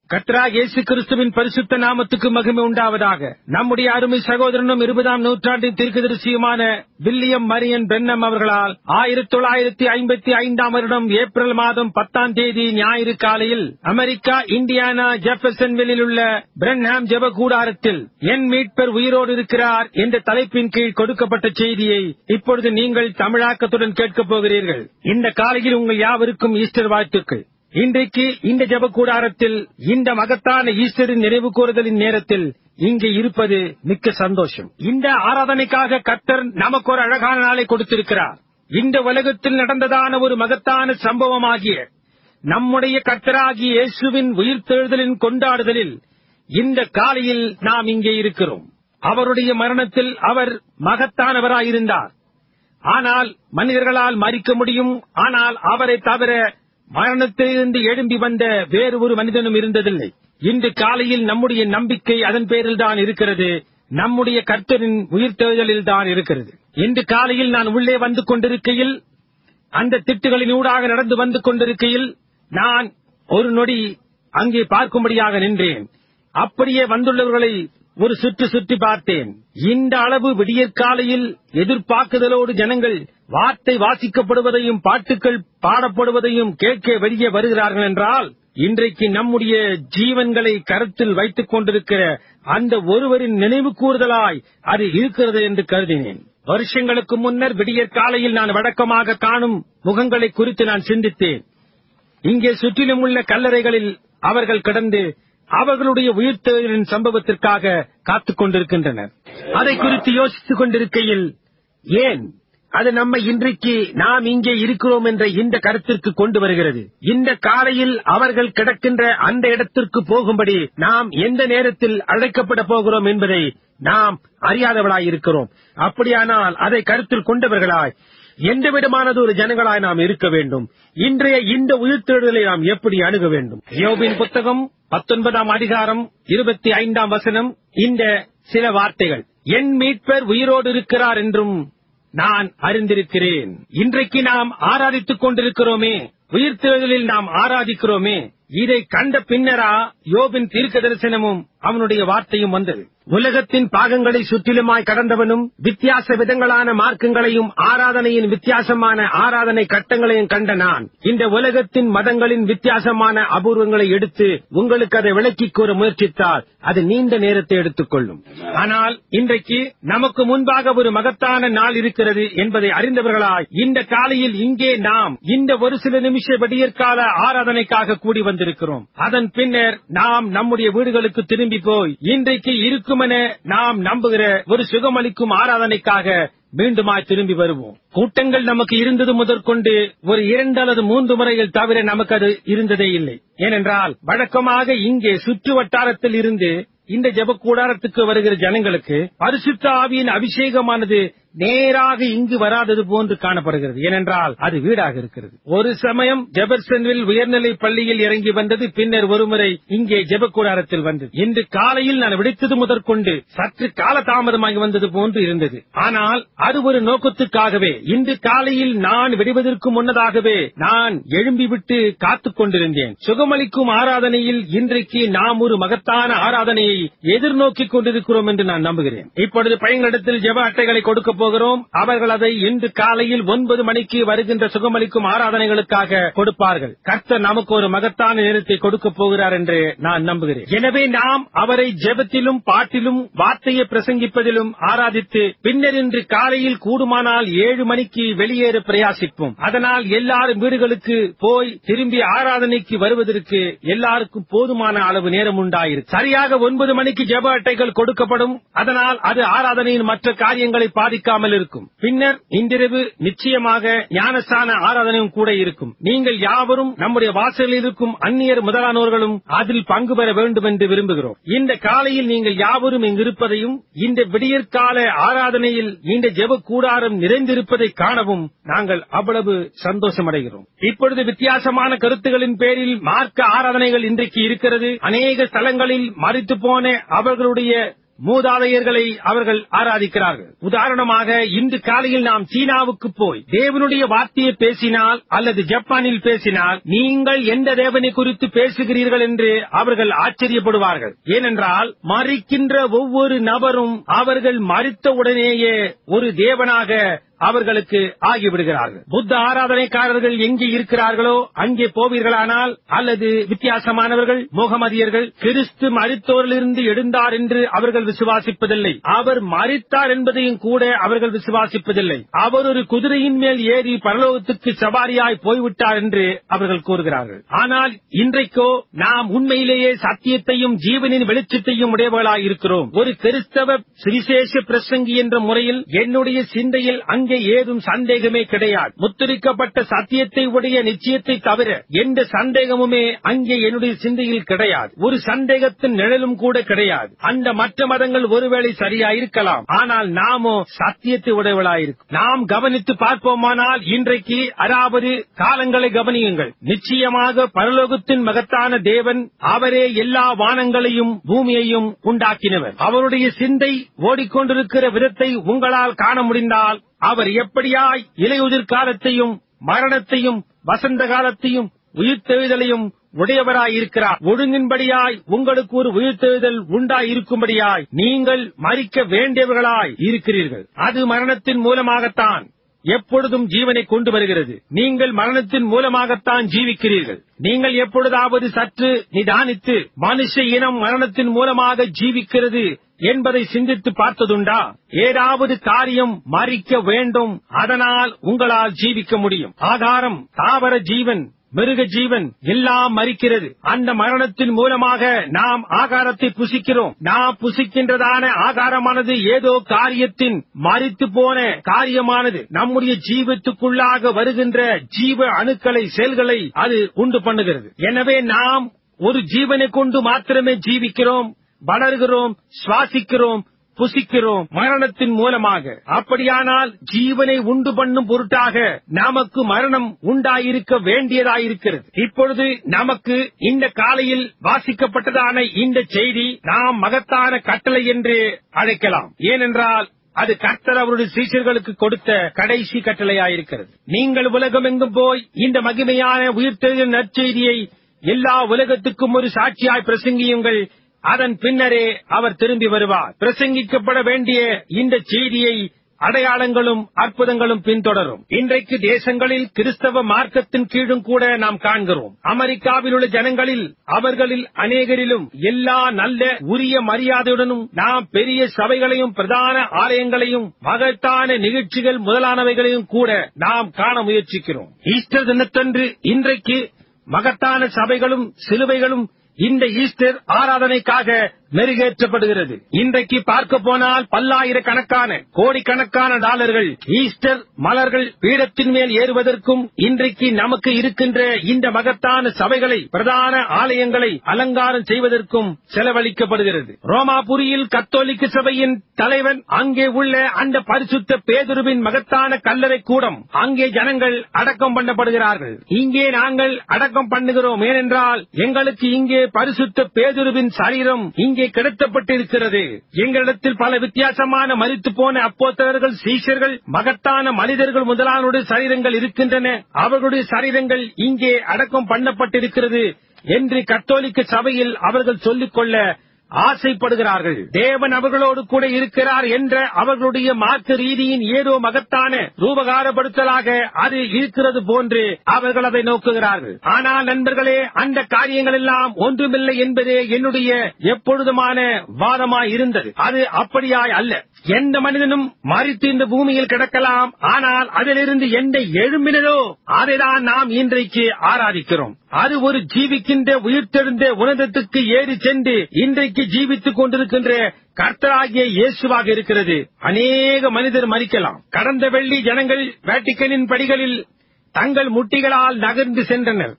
கர்த்தராக இயேசு கிறிஸ்துவின் பரிசுத்த நாமத்துக்கு மகிமை உண்டாவதாக நம்முடைய அருமை சகோதரனும் இருபதாம் நூற்றாண்டின் தீர்க்கதரிசியுமான வில்லியம் மரியன் பென்னம் அவர்களால் ஆயிரத்தி தொள்ளாயிரத்தி ஐம்பத்தி ஐந்தாம் வருடம் ஏப்ரல் மாதம் பத்தாம் தேதி ஞாயிறு காலையில் அமெரிக்கா இந்தியானா ஜெஃபர்சன்வில்லில் உள்ள பிரன்ஹாம் ஜெப கூடாரத்தில் என் மீட்பர் உயிரோடு இருக்கிறார் என்ற தலைப்பின் கீழ் கொடுக்கப்பட்ட செய்தியை இப்பொழுது நீங்கள் தமிழாக்கத்துடன் கேட்கப் போகிறீர்கள் இந்த காலையில் உங்கள் யாவருக்கும் ஈஸ்டர் வாழ்த்துக்கள் இன்றைக்கு இந்த ஜெப கூடாரத்தில் இந்த மகத்தான ஈஸ்டரின் நினைவு கூறுதலின் நேரத்தில் இங்கே இருப்பது மிக்க சந்தோஷம் இந்த ஆராதனைக்காக கர்த்தர் நமக்கு ஒரு அழகான நாளை கொடுத்திருக்கிறார் இந்த உலகத்தில் நடந்ததான ஒரு மகத்தான சம்பவமாகிய நம்முடைய கர்த்தராகிய இயேசுவின் உயிர்த்தெழுதலின் கொண்டாடுதலில் இந்த காலையில் நாம் இங்கே இருக்கிறோம் அவருடைய மரணத்தில் அவர் மகத்தானவராயிருந்தார் ஆனால் மனிதர்களால் மறிக்க முடியும் ஆனால் அவரை தவிர மரணத்திலிருந்து எழும்பி வந்த வேறு ஒரு மனிதனும் இருந்ததில்லை இன்று காலையில் நம்முடைய நம்பிக்கை அதன் பேரில் தான் இருக்கிறது நம்முடைய கர்த்தரின் உயிர்த்தெழுதலில் தான் இருக்கிறது இன்று காலையில் நான் உள்ளே வந்து கொண்டிருக்கையில் அந்த திட்டுகளின் ஊடாக நடந்து வந்து கொண்டிருக்கையில் நான் ஒரு நொடி அங்கே பார்க்கும்படியாக நின்றேன் அப்படியே வந்துள்ளவர்களை ஒரு சுற்று சுற்றி பார்த்தேன் இந்த அளவு விடியற்காலையில் எதிர்பார்க்குதலோடு ஜனங்கள் வார்த்தை வாசிக்கப்படுவதையும் பாட்டுக்கள் பாடப்படுவதையும் கேட்க வெளியே வருகிறார்கள் என்றால் இன்றைக்கு நம்முடைய ஜீவன்களை கருத்தில் வைத்துக் கொண்டிருக்கிற அந்த ஒருவரின் நினைவு கூறுதலாய் அது இருக்கிறது என்று கருதினேன் வருஷங்களுக்கு முன்னர் விடியற் காலையில் நான் வழக்கமாக காணும் முகங்களை குறித்து நான் சிந்தித்தேன் இங்கே சுற்றிலும் உள்ள கல்லறைகளில் அவர்கள் கிடந்து அவர்களுடைய உயிர்த்தெழுதலின் சம்பவத்திற்காக காத்துக் கொண்டிருக்கின்றனர் அதை குறித்து யோசித்துக் கொண்டிருக்கையில் ஏன் அது நம்ம இன்றைக்கு நாம் இங்கே இருக்கிறோம் என்ற இந்த கருத்திற்கு கொண்டு வருகிறது இந்த காலையில் அவர்கள் கிடக்கின்ற அந்த இடத்திற்கு போகும்படி நாம் எந்த நேரத்தில் அழைக்கப்பட போகிறோம் என்பதை நாம் அறியாதவளாய் இருக்கிறோம் அப்படியானால் அதை கருத்தில் கொண்டவர்களாய் எந்த விதமானது ஒரு ஜனங்களாய் நாம் இருக்க வேண்டும் இன்றைய இந்த உயிர்த்தெழுதலை நாம் எப்படி அணுக வேண்டும் யோபின் புத்தகம் பத்தொன்பதாம் அதிகாரம் இருபத்தி ஐந்தாம் வசனம் இந்த சில வார்த்தைகள் என் மீட்பர் உயிரோடு இருக்கிறார் என்றும் நான் அறிந்திருக்கிறேன் இன்றைக்கு நாம் ஆராதித்துக் கொண்டிருக்கிறோமே உயிர்த்தெழுதலில் நாம் ஆராதிக்கிறோமே இதை கண்ட பின்னரா யோபின் தீர்க்க தரிசனமும் அவனுடைய வார்த்தையும் வந்தது உலகத்தின் பாகங்களை சுற்றிலுமாய் கடந்தவனும் வித்தியாச விதங்களான மார்க்கங்களையும் ஆராதனையின் வித்தியாசமான ஆராதனை கட்டங்களையும் கண்ட நான் இந்த உலகத்தின் மதங்களின் வித்தியாசமான அபூர்வங்களை எடுத்து உங்களுக்கு அதை விளக்கிக் கூற முயற்சித்தால் அது நீண்ட நேரத்தை எடுத்துக்கொள்ளும் ஆனால் இன்றைக்கு நமக்கு முன்பாக ஒரு மகத்தான நாள் இருக்கிறது என்பதை அறிந்தவர்களாய் இந்த காலையில் இங்கே நாம் இந்த ஒரு சில நிமிஷ விடியற்கால ஆராதனைக்காக கூடி வந்திருக்கிறோம் அதன் பின்னர் நாம் நம்முடைய வீடுகளுக்கு திரும்பி போய் இன்றைக்கு இருக்குமென நாம் நம்புகிற ஒரு சுகமளிக்கும் ஆராதனைக்காக மீண்டுமாய் திரும்பி வருவோம் கூட்டங்கள் நமக்கு இருந்தது முதற்கொண்டு ஒரு இரண்டு அல்லது மூன்று முறைகள் தவிர நமக்கு அது இருந்ததே இல்லை ஏனென்றால் வழக்கமாக இங்கே சுற்று வட்டாரத்தில் இருந்து இந்த ஜெப கூடாரத்துக்கு வருகிற ஜனங்களுக்கு பரிசுத்த ஆவியின் அபிஷேகமானது நேராக இங்கு வராதது போன்று காணப்படுகிறது ஏனென்றால் அது வீடாக இருக்கிறது ஒரு சமயம் ஜெபர்சன்வில் உயர்நிலை பள்ளியில் இறங்கி வந்தது பின்னர் ஒருமுறை இங்கே ஜெப கூடாரத்தில் வந்தது இன்று காலையில் நான் விடுத்தது முதற்கொண்டு சற்று கால தாமதமாகி வந்தது போன்று இருந்தது ஆனால் அது ஒரு நோக்கத்துக்காகவே இன்று காலையில் நான் விடுவதற்கு முன்னதாகவே நான் எழும்பிவிட்டு காத்துக் கொண்டிருந்தேன் சுகமளிக்கும் ஆராதனையில் இன்றைக்கு நாம் ஒரு மகத்தான ஆராதனையை எதிர்நோக்கிக் கொண்டிருக்கிறோம் என்று நான் நம்புகிறேன் இப்பொழுது பையனிடத்தில் ஜெப அட்டைகளை கொடுக்க போகிறோம் அவர்கள் அதை இன்று காலையில் ஒன்பது மணிக்கு வருகின்ற சுகமளிக்கும் ஆராதனைகளுக்காக கொடுப்பார்கள் கர்த்தர் நமக்கு ஒரு மகத்தான நேரத்தை கொடுக்க போகிறார் என்று நான் நம்புகிறேன் எனவே நாம் அவரை ஜெபத்திலும் பாட்டிலும் வார்த்தையை பிரசங்கிப்பதிலும் ஆராதித்து பின்னர் இன்று காலையில் கூடுமானால் ஏழு மணிக்கு வெளியேற பிரயாசிப்போம் அதனால் எல்லாரும் வீடுகளுக்கு போய் திரும்பி ஆராதனைக்கு வருவதற்கு எல்லாருக்கும் போதுமான அளவு நேரம் உண்டாயிருக்கு சரியாக ஒன்பது மணிக்கு ஜெப அட்டைகள் கொடுக்கப்படும் அதனால் அது ஆராதனையின் மற்ற காரியங்களை பாதிக்காமல் இருக்கும் பின்னர் இன்றிரவு நிச்சயமாக ஞானஸ்தான ஆராதனையும் கூட இருக்கும் நீங்கள் யாவரும் நம்முடைய வாசலில் இருக்கும் அந்நியர் முதலானோர்களும் அதில் பங்கு பெற வேண்டும் என்று விரும்புகிறோம் இந்த காலையில் நீங்கள் யாவரும் இங்கிருப்பதையும் இந்த விடியற்கால ஆராதனையில் இந்த ஜெப கூடாரம் நிறைந்திருப்பதை காணவும் நாங்கள் அவ்வளவு சந்தோஷமடைகிறோம் இப்பொழுது வித்தியாசமான கருத்துகளின் பேரில் மார்க்க ஆராதனைகள் இன்றைக்கு இருக்கிறது அநேக ஸ்தலங்களில் மறித்து போன அவர்களுடைய மூதாதையர்களை அவர்கள் ஆராதிக்கிறார்கள் உதாரணமாக இன்று காலையில் நாம் சீனாவுக்கு போய் தேவனுடைய வார்த்தையை பேசினால் அல்லது ஜப்பானில் பேசினால் நீங்கள் எந்த தேவனை குறித்து பேசுகிறீர்கள் என்று அவர்கள் ஆச்சரியப்படுவார்கள் ஏனென்றால் மறிக்கின்ற ஒவ்வொரு நபரும் அவர்கள் மறித்த உடனேயே ஒரு தேவனாக அவர்களுக்கு ஆகிவிடுகிறார்கள் புத்த ஆராதனைக்காரர்கள் எங்கே இருக்கிறார்களோ அங்கே போவீர்களானால் அல்லது வித்தியாசமானவர்கள் முகமதியர்கள் கிறிஸ்து மறித்தோரிலிருந்து எழுந்தார் என்று அவர்கள் விசுவாசிப்பதில்லை அவர் மறித்தார் என்பதையும் கூட அவர்கள் விசுவாசிப்பதில்லை அவர் ஒரு குதிரையின் மேல் ஏறி பரலோகத்துக்கு சவாரியாய் போய்விட்டார் என்று அவர்கள் கூறுகிறார்கள் ஆனால் இன்றைக்கோ நாம் உண்மையிலேயே சத்தியத்தையும் ஜீவனின் வெளிச்சத்தையும் உடையவர்களாய் இருக்கிறோம் ஒரு கிறிஸ்தவ சுவிசேஷ பிரசங்கி என்ற முறையில் என்னுடைய சிந்தையில் அங்கே ஏதும் சந்தேகமே கிடையாது முத்திரிக்கப்பட்ட சத்தியத்தை உடைய நிச்சயத்தை தவிர எந்த சந்தேகமுமே அங்கே என்னுடைய சிந்தையில் கிடையாது ஒரு சந்தேகத்தின் நிழலும் கூட கிடையாது அந்த மற்ற மதங்கள் ஒருவேளை சரியா இருக்கலாம் ஆனால் நாமோ சத்தியத்தை உடையவளாயிருக்கும் நாம் கவனித்து பார்ப்போமானால் இன்றைக்கு அதாவது காலங்களை கவனியுங்கள் நிச்சயமாக பரலோகத்தின் மகத்தான தேவன் அவரே எல்லா வானங்களையும் பூமியையும் உண்டாக்கினவர் அவருடைய சிந்தை ஓடிக்கொண்டிருக்கிற விதத்தை உங்களால் காண முடிந்தால் அவர் எப்படியாய் இலையுதிர் காலத்தையும் மரணத்தையும் வசந்த காலத்தையும் உயிர்த்தெழுதலையும் உடையவராயிருக்கிறார் ஒழுங்கின்படியாய் உங்களுக்கு ஒரு உயிர்த்தெழுதல் உண்டாய் இருக்கும்படியாய் நீங்கள் மறிக்க வேண்டியவர்களாய் இருக்கிறீர்கள் அது மரணத்தின் மூலமாகத்தான் எப்பொழுதும் ஜீவனை கொண்டு வருகிறது நீங்கள் மரணத்தின் மூலமாகத்தான் ஜீவிக்கிறீர்கள் நீங்கள் எப்பொழுதாவது சற்று நிதானித்து மனுஷ இனம் மரணத்தின் மூலமாக ஜீவிக்கிறது என்பதை சிந்தித்து பார்த்ததுண்டா ஏதாவது காரியம் மறிக்க வேண்டும் அதனால் உங்களால் ஜீவிக்க முடியும் ஆகாரம் தாவர ஜீவன் மிருக ஜீவன் எல்லாம் மறிக்கிறது அந்த மரணத்தின் மூலமாக நாம் ஆகாரத்தை புசிக்கிறோம் நாம் புசிக்கின்றதான ஆகாரமானது ஏதோ காரியத்தின் மறித்து போன காரியமானது நம்முடைய ஜீவத்துக்குள்ளாக வருகின்ற ஜீவ அணுக்களை செல்களை அது உண்டு பண்ணுகிறது எனவே நாம் ஒரு ஜீவனை கொண்டு மாத்திரமே ஜீவிக்கிறோம் வளர்கிறோம் சுவாசிக்கிறோம் புசிக்கிறோம் மரணத்தின் மூலமாக அப்படியானால் ஜீவனை உண்டு பண்ணும் பொருட்டாக நமக்கு மரணம் உண்டாயிருக்க வேண்டியதாயிருக்கிறது இப்பொழுது நமக்கு இந்த காலையில் வாசிக்கப்பட்டதான இந்த செய்தி நாம் மகத்தான கட்டளை என்று அழைக்கலாம் ஏனென்றால் அது கர்த்தர் அவருடைய சீஷர்களுக்கு கொடுத்த கடைசி கட்டளையாயிருக்கிறது நீங்கள் உலகமெங்கும் போய் இந்த மகிமையான உயிர்த்தெழுதல் நற்செய்தியை எல்லா உலகத்துக்கும் ஒரு சாட்சியாய் பிரசங்கியுங்கள் அதன் பின்னரே அவர் திரும்பி வருவார் பிரசங்கிக்கப்பட வேண்டிய இந்த செய்தியை அடையாளங்களும் அற்புதங்களும் பின்தொடரும் இன்றைக்கு தேசங்களில் கிறிஸ்தவ மார்க்கத்தின் கீழும் கூட நாம் காண்கிறோம் அமெரிக்காவில் உள்ள ஜனங்களில் அவர்களில் அநேகரிலும் எல்லா நல்ல உரிய மரியாதையுடனும் நாம் பெரிய சபைகளையும் பிரதான ஆலயங்களையும் மகத்தான நிகழ்ச்சிகள் முதலானவைகளையும் கூட நாம் காண முயற்சிக்கிறோம் ஈஸ்டர் தினத்தன்று இன்றைக்கு மகத்தான சபைகளும் சிலுவைகளும் இந்த ஈஸ்டர் ஆராதனைக்காக மெருகேற்றப்படுகிறது இன்றைக்கு பார்க்க போனால் பல்லாயிரக்கணக்கான கோடிக்கணக்கான டாலர்கள் ஈஸ்டர் மலர்கள் பீடத்தின் மேல் ஏறுவதற்கும் இன்றைக்கு நமக்கு இருக்கின்ற இந்த மகத்தான சபைகளை பிரதான ஆலயங்களை அலங்காரம் செய்வதற்கும் செலவழிக்கப்படுகிறது ரோமாபுரியில் கத்தோலிக்க சபையின் தலைவன் அங்கே உள்ள அந்த பரிசுத்த பேதுருவின் மகத்தான கல்லறை கூடம் அங்கே ஜனங்கள் அடக்கம் பண்ணப்படுகிறார்கள் இங்கே நாங்கள் அடக்கம் பண்ணுகிறோம் ஏனென்றால் எங்களுக்கு இங்கே பரிசுத்த பேதுருவின் சரீரம் இங்கே கிடத்தப்பட்டிருக்கிறது எங்களிடத்தில் பல வித்தியாசமான மறித்து போன அப்போத்தலர்கள் சீஷர்கள் மகத்தான மனிதர்கள் முதலானுடைய சரீரங்கள் இருக்கின்றன அவர்களுடைய சரீரங்கள் இங்கே அடக்கம் பண்ணப்பட்டிருக்கிறது என்று கத்தோலிக்க சபையில் அவர்கள் சொல்லிக் கொள்ள ஆசைப்படுகிறார்கள் தேவன் அவர்களோடு கூட இருக்கிறார் என்ற அவர்களுடைய மார்க்க ரீதியின் ஏதோ மகத்தான ரூபகாரப்படுத்தலாக அது இருக்கிறது போன்று அவர்கள் அதை நோக்குகிறார்கள் ஆனால் நண்பர்களே அந்த காரியங்கள் எல்லாம் ஒன்றுமில்லை என்பதே என்னுடைய எப்பொழுதுமான வாதமாய் இருந்தது அது அப்படியாய் அல்ல எந்த மனிதனும் மறித்து இந்த பூமியில் கிடக்கலாம் ஆனால் அதிலிருந்து எந்த எழும்பினதோ அதைதான் நாம் இன்றைக்கு ஆராதிக்கிறோம் அது ஒரு ஜீவிக்கின்ற உயிர்த்தெழுந்த உணர்ந்தத்துக்கு ஏறி சென்று இன்றைக்கு ஜீவித்துக் கொண்டிருக்கின்ற கர்த்தராகிய இயேசுவாக இருக்கிறது அநேக மனிதர் மறிக்கலாம் கடந்த வெள்ளி ஜனங்கள் வேட்டிக்கனின் படிகளில் தங்கள் முட்டிகளால் நகர்ந்து சென்றனர்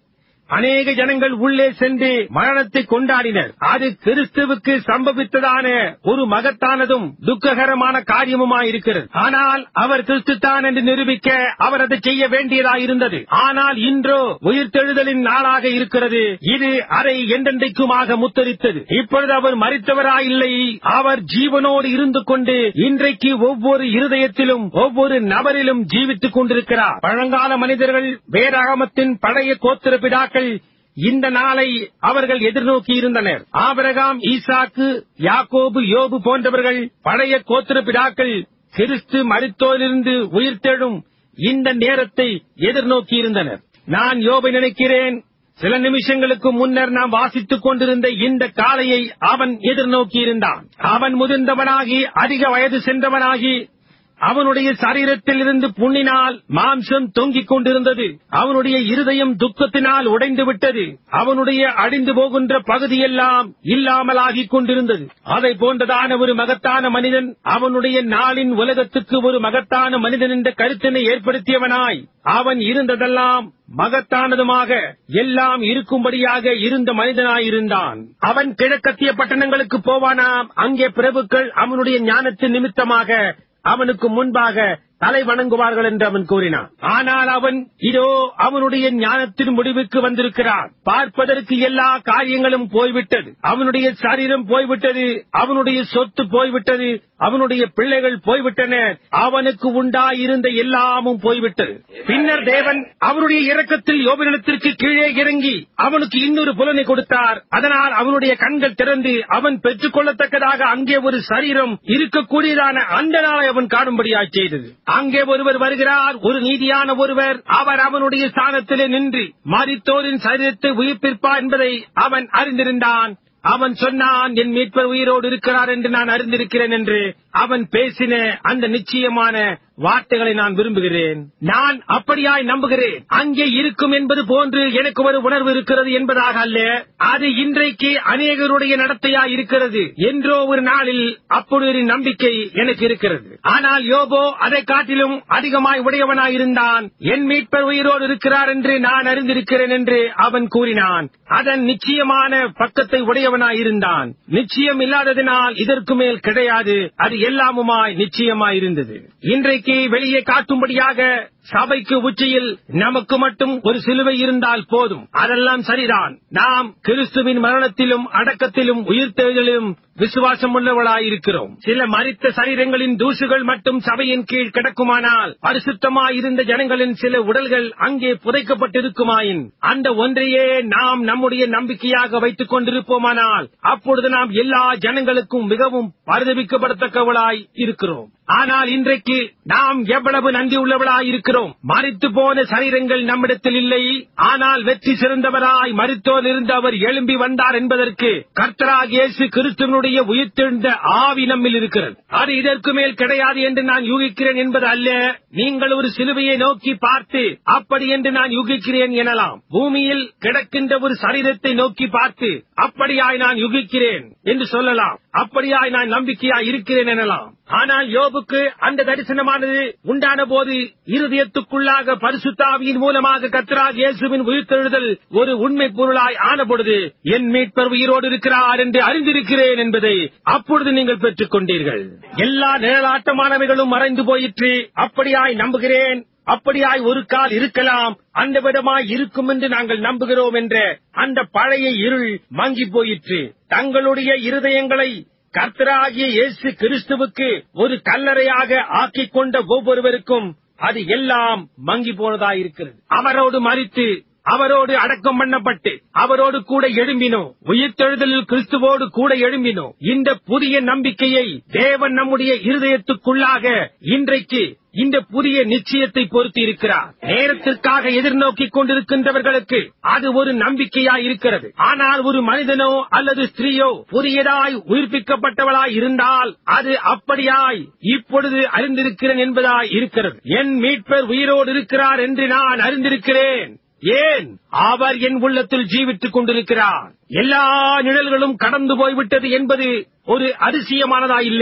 அநேக ஜனங்கள் உள்ளே சென்று மரணத்தை கொண்டாடினர் அது கிறிஸ்துவுக்கு சம்பவித்ததான ஒரு மகத்தானதும் துக்ககரமான காரியமுமாயிருக்கிறது ஆனால் அவர் கிறிஸ்துத்தான் என்று நிரூபிக்க அவர் அதை செய்ய வேண்டியதாயிருந்தது ஆனால் இன்றோ உயிர்த்தெழுதலின் நாளாக இருக்கிறது இது அதை என்றென்றைக்குமாக முத்தரித்தது இப்பொழுது அவர் மறித்தவராயில்லை அவர் ஜீவனோடு இருந்து கொண்டு இன்றைக்கு ஒவ்வொரு இருதயத்திலும் ஒவ்வொரு நபரிலும் ஜீவித்துக் கொண்டிருக்கிறார் பழங்கால மனிதர்கள் வேதாகமத்தின் பழைய கோத்திர பிதாக்கள் இந்த நாளை அவர்கள் எதிர்நோக்கி இருந்தனர் ஆபரகாம் ஈசாக்கு யாக்கோபு யோபு போன்றவர்கள் பழைய கோத்திர பிதாக்கள் கிறிஸ்து மருத்தோரிலிருந்து உயிர்த்தெழும் இந்த நேரத்தை எதிர்நோக்கி இருந்தனர் நான் யோபை நினைக்கிறேன் சில நிமிஷங்களுக்கு முன்னர் நாம் வாசித்துக் கொண்டிருந்த இந்த காலையை அவன் எதிர்நோக்கி இருந்தான் அவன் முதிர்ந்தவனாகி அதிக வயது சென்றவனாகி அவனுடைய சரீரத்தில் இருந்து புண்ணினால் மாம்சம் தொங்கிக் கொண்டிருந்தது அவனுடைய இருதயம் துக்கத்தினால் உடைந்து விட்டது அவனுடைய அழிந்து போகின்ற பகுதியெல்லாம் இல்லாமலாகிக் கொண்டிருந்தது அதை போன்றதான ஒரு மகத்தான மனிதன் அவனுடைய நாளின் உலகத்துக்கு ஒரு மகத்தான மனிதன் என்ற கருத்தினை ஏற்படுத்தியவனாய் அவன் இருந்ததெல்லாம் மகத்தானதுமாக எல்லாம் இருக்கும்படியாக இருந்த மனிதனாயிருந்தான் அவன் கிழக்கத்திய பட்டணங்களுக்கு போவானாம் அங்கே பிரபுக்கள் அவனுடைய ஞானத்தின் நிமித்தமாக அவனுக்கு முன்பாக தலை வணங்குவார்கள் என்று அவன் கூறினான் ஆனால் அவன் இதோ அவனுடைய ஞானத்தின் முடிவுக்கு வந்திருக்கிறான் பார்ப்பதற்கு எல்லா காரியங்களும் போய்விட்டது அவனுடைய சரீரம் போய்விட்டது அவனுடைய சொத்து போய்விட்டது அவனுடைய பிள்ளைகள் போய்விட்டனர் அவனுக்கு உண்டாயிருந்த எல்லாமும் போய்விட்டது பின்னர் தேவன் அவருடைய இரக்கத்தில் யோபனிடத்திற்கு கீழே இறங்கி அவனுக்கு இன்னொரு புலனை கொடுத்தார் அதனால் அவனுடைய கண்கள் திறந்து அவன் பெற்றுக் கொள்ளத்தக்கதாக அங்கே ஒரு சரீரம் இருக்கக்கூடியதான அந்த நாளை அவன் காணும்படியாய் செய்தது அங்கே ஒருவர் வருகிறார் ஒரு நீதியான ஒருவர் அவர் அவனுடைய ஸ்தானத்திலே நின்று மரித்தோரின் சரீரத்தை உயிர்ப்பிப்பார் என்பதை அவன் அறிந்திருந்தான் அவன் சொன்னான் என் மீட்பர் உயிரோடு இருக்கிறார் என்று நான் அறிந்திருக்கிறேன் என்று அவன் பேசின அந்த நிச்சயமான வார்த்தைகளை நான் விரும்புகிறேன் நான் அப்படியாய் நம்புகிறேன் அங்கே இருக்கும் என்பது போன்று எனக்கு ஒரு உணர்வு இருக்கிறது என்பதாக அல்ல அது இன்றைக்கு அநேகருடைய நடத்தையாய் இருக்கிறது என்றோ ஒரு நாளில் அப்படி ஒரு நம்பிக்கை எனக்கு இருக்கிறது ஆனால் யோபோ அதை காட்டிலும் அதிகமாய் உடையவனாய் இருந்தான் என் மீட்பர் உயிரோடு இருக்கிறார் என்று நான் அறிந்திருக்கிறேன் என்று அவன் கூறினான் அதன் நிச்சயமான பக்கத்தை உடையவனாய் இருந்தான் நிச்சயம் இல்லாததினால் இதற்கு மேல் கிடையாது அது எல்லாமுமாய் நிச்சயமாய் இருந்தது இன்றைக்கு வெளியே காட்டும்படியாக சபைக்கு உச்சியில் நமக்கு மட்டும் ஒரு சிலுவை இருந்தால் போதும் அதெல்லாம் சரிதான் நாம் கிறிஸ்துவின் மரணத்திலும் அடக்கத்திலும் உயிர்த்தெழுதலிலும் விசுவாசம் உள்ளவளாயிருக்கிறோம் சில மரித்த சரீரங்களின் தூசுகள் மட்டும் சபையின் கீழ் கிடக்குமானால் பரிசுத்தமாயிருந்த ஜனங்களின் சில உடல்கள் அங்கே புதைக்கப்பட்டிருக்குமாயின் அந்த ஒன்றையே நாம் நம்முடைய நம்பிக்கையாக வைத்துக் கொண்டிருப்போமானால் அப்பொழுது நாம் எல்லா ஜனங்களுக்கும் மிகவும் பரிதவிக்கப்படத்தக்கவளாய் இருக்கிறோம் ஆனால் இன்றைக்கு நாம் எவ்வளவு நன்றி உள்ளவளாய் இருக்கிறோம் மறித்து போன சரீரங்கள் நம்மிடத்தில் இல்லை ஆனால் வெற்றி சிறந்தவராய் மறித்தோர் இருந்து அவர் எழும்பி வந்தார் என்பதற்கு கர்த்தராக இயேசு கிறிஸ்துவனுடைய உயிர்த்தெழுந்த ஆவி நம்மில் இருக்கிறது அது இதற்கு மேல் கிடையாது என்று நான் யூகிக்கிறேன் என்பது அல்ல நீங்கள் ஒரு சிலுவையை நோக்கி பார்த்து அப்படி என்று நான் யூகிக்கிறேன் எனலாம் பூமியில் கிடக்கின்ற ஒரு சரீரத்தை நோக்கி பார்த்து அப்படியாய் நான் யுகிக்கிறேன் என்று சொல்லலாம் அப்படியாய் நான் நம்பிக்கையாய் இருக்கிறேன் எனலாம் ஆனால் யோபுக்கு அந்த தரிசனமானது உண்டான போது இருதயத்துக்குள்ளாக பரிசுத்தாவியின் மூலமாக கத்ராக் இயேசுவின் உயிர்த்தெழுதல் ஒரு உண்மை பொருளாய் ஆன பொழுது என் மீட்பர் உயிரோடு இருக்கிறார் என்று அறிந்திருக்கிறேன் என்பதை அப்பொழுது நீங்கள் பெற்றுக் கொண்டீர்கள் எல்லா நிழலாட்டமானவைகளும் மறைந்து போயிற்று அப்படியாய் நம்புகிறேன் அப்படியாய் ஒரு கால் இருக்கலாம் அந்த விதமாய் இருக்கும் என்று நாங்கள் நம்புகிறோம் என்ற அந்த பழைய இருள் மங்கி போயிற்று தங்களுடைய இருதயங்களை கர்த்தராகிய இயேசு கிறிஸ்துவுக்கு ஒரு கல்லறையாக ஆக்கிக் கொண்ட ஒவ்வொருவருக்கும் அது எல்லாம் மங்கி போனதாயிருக்கிறது அவரோடு மறித்து அவரோடு அடக்கம் பண்ணப்பட்டு அவரோடு கூட எழும்பினோம் உயிர்த்தெழுதலில் கிறிஸ்துவோடு கூட எழும்பினோம் இந்த புதிய நம்பிக்கையை தேவன் நம்முடைய இருதயத்துக்குள்ளாக இன்றைக்கு இந்த புதிய நிச்சயத்தை பொறுத்து இருக்கிறார் நேரத்திற்காக எதிர்நோக்கிக் கொண்டிருக்கின்றவர்களுக்கு அது ஒரு நம்பிக்கையாய் இருக்கிறது ஆனால் ஒரு மனிதனோ அல்லது ஸ்திரீயோ புதியதாய் உயிர்ப்பிக்கப்பட்டவளாய் இருந்தால் அது அப்படியாய் இப்பொழுது அறிந்திருக்கிறேன் என்பதாய் இருக்கிறது என் மீட்பர் உயிரோடு இருக்கிறார் என்று நான் அறிந்திருக்கிறேன் ஏன் அவர் என் உள்ளத்தில் ஜீவித்துக் கொண்டிருக்கிறார் எல்லா நிழல்களும் கடந்து போய்விட்டது என்பது ஒரு அதிசயமானதா இல்லையா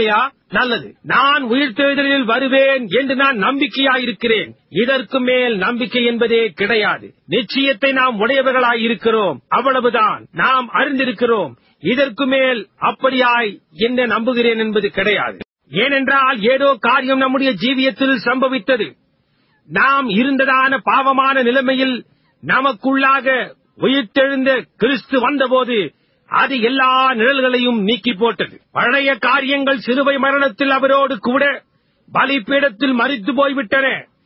நல்லது நான் உயிர்த்தெழுதலில் வருவேன் என்று நான் நம்பிக்கையாயிருக்கிறேன் இதற்கு மேல் நம்பிக்கை என்பதே கிடையாது நிச்சயத்தை நாம் உடையவர்களாயிருக்கிறோம் அவ்வளவுதான் நாம் அறிந்திருக்கிறோம் இதற்கு மேல் அப்படியாய் என்ன நம்புகிறேன் என்பது கிடையாது ஏனென்றால் ஏதோ காரியம் நம்முடைய ஜீவியத்தில் சம்பவித்தது நாம் இருந்ததான பாவமான நிலைமையில் நமக்குள்ளாக உயிர்த்தெழுந்த கிறிஸ்து வந்தபோது அது எல்லா நிழல்களையும் நீக்கி போட்டது பழைய காரியங்கள் சிலுவை மரணத்தில் அவரோடு கூட பலிப்பீடத்தில் மறித்து போய்விட்டன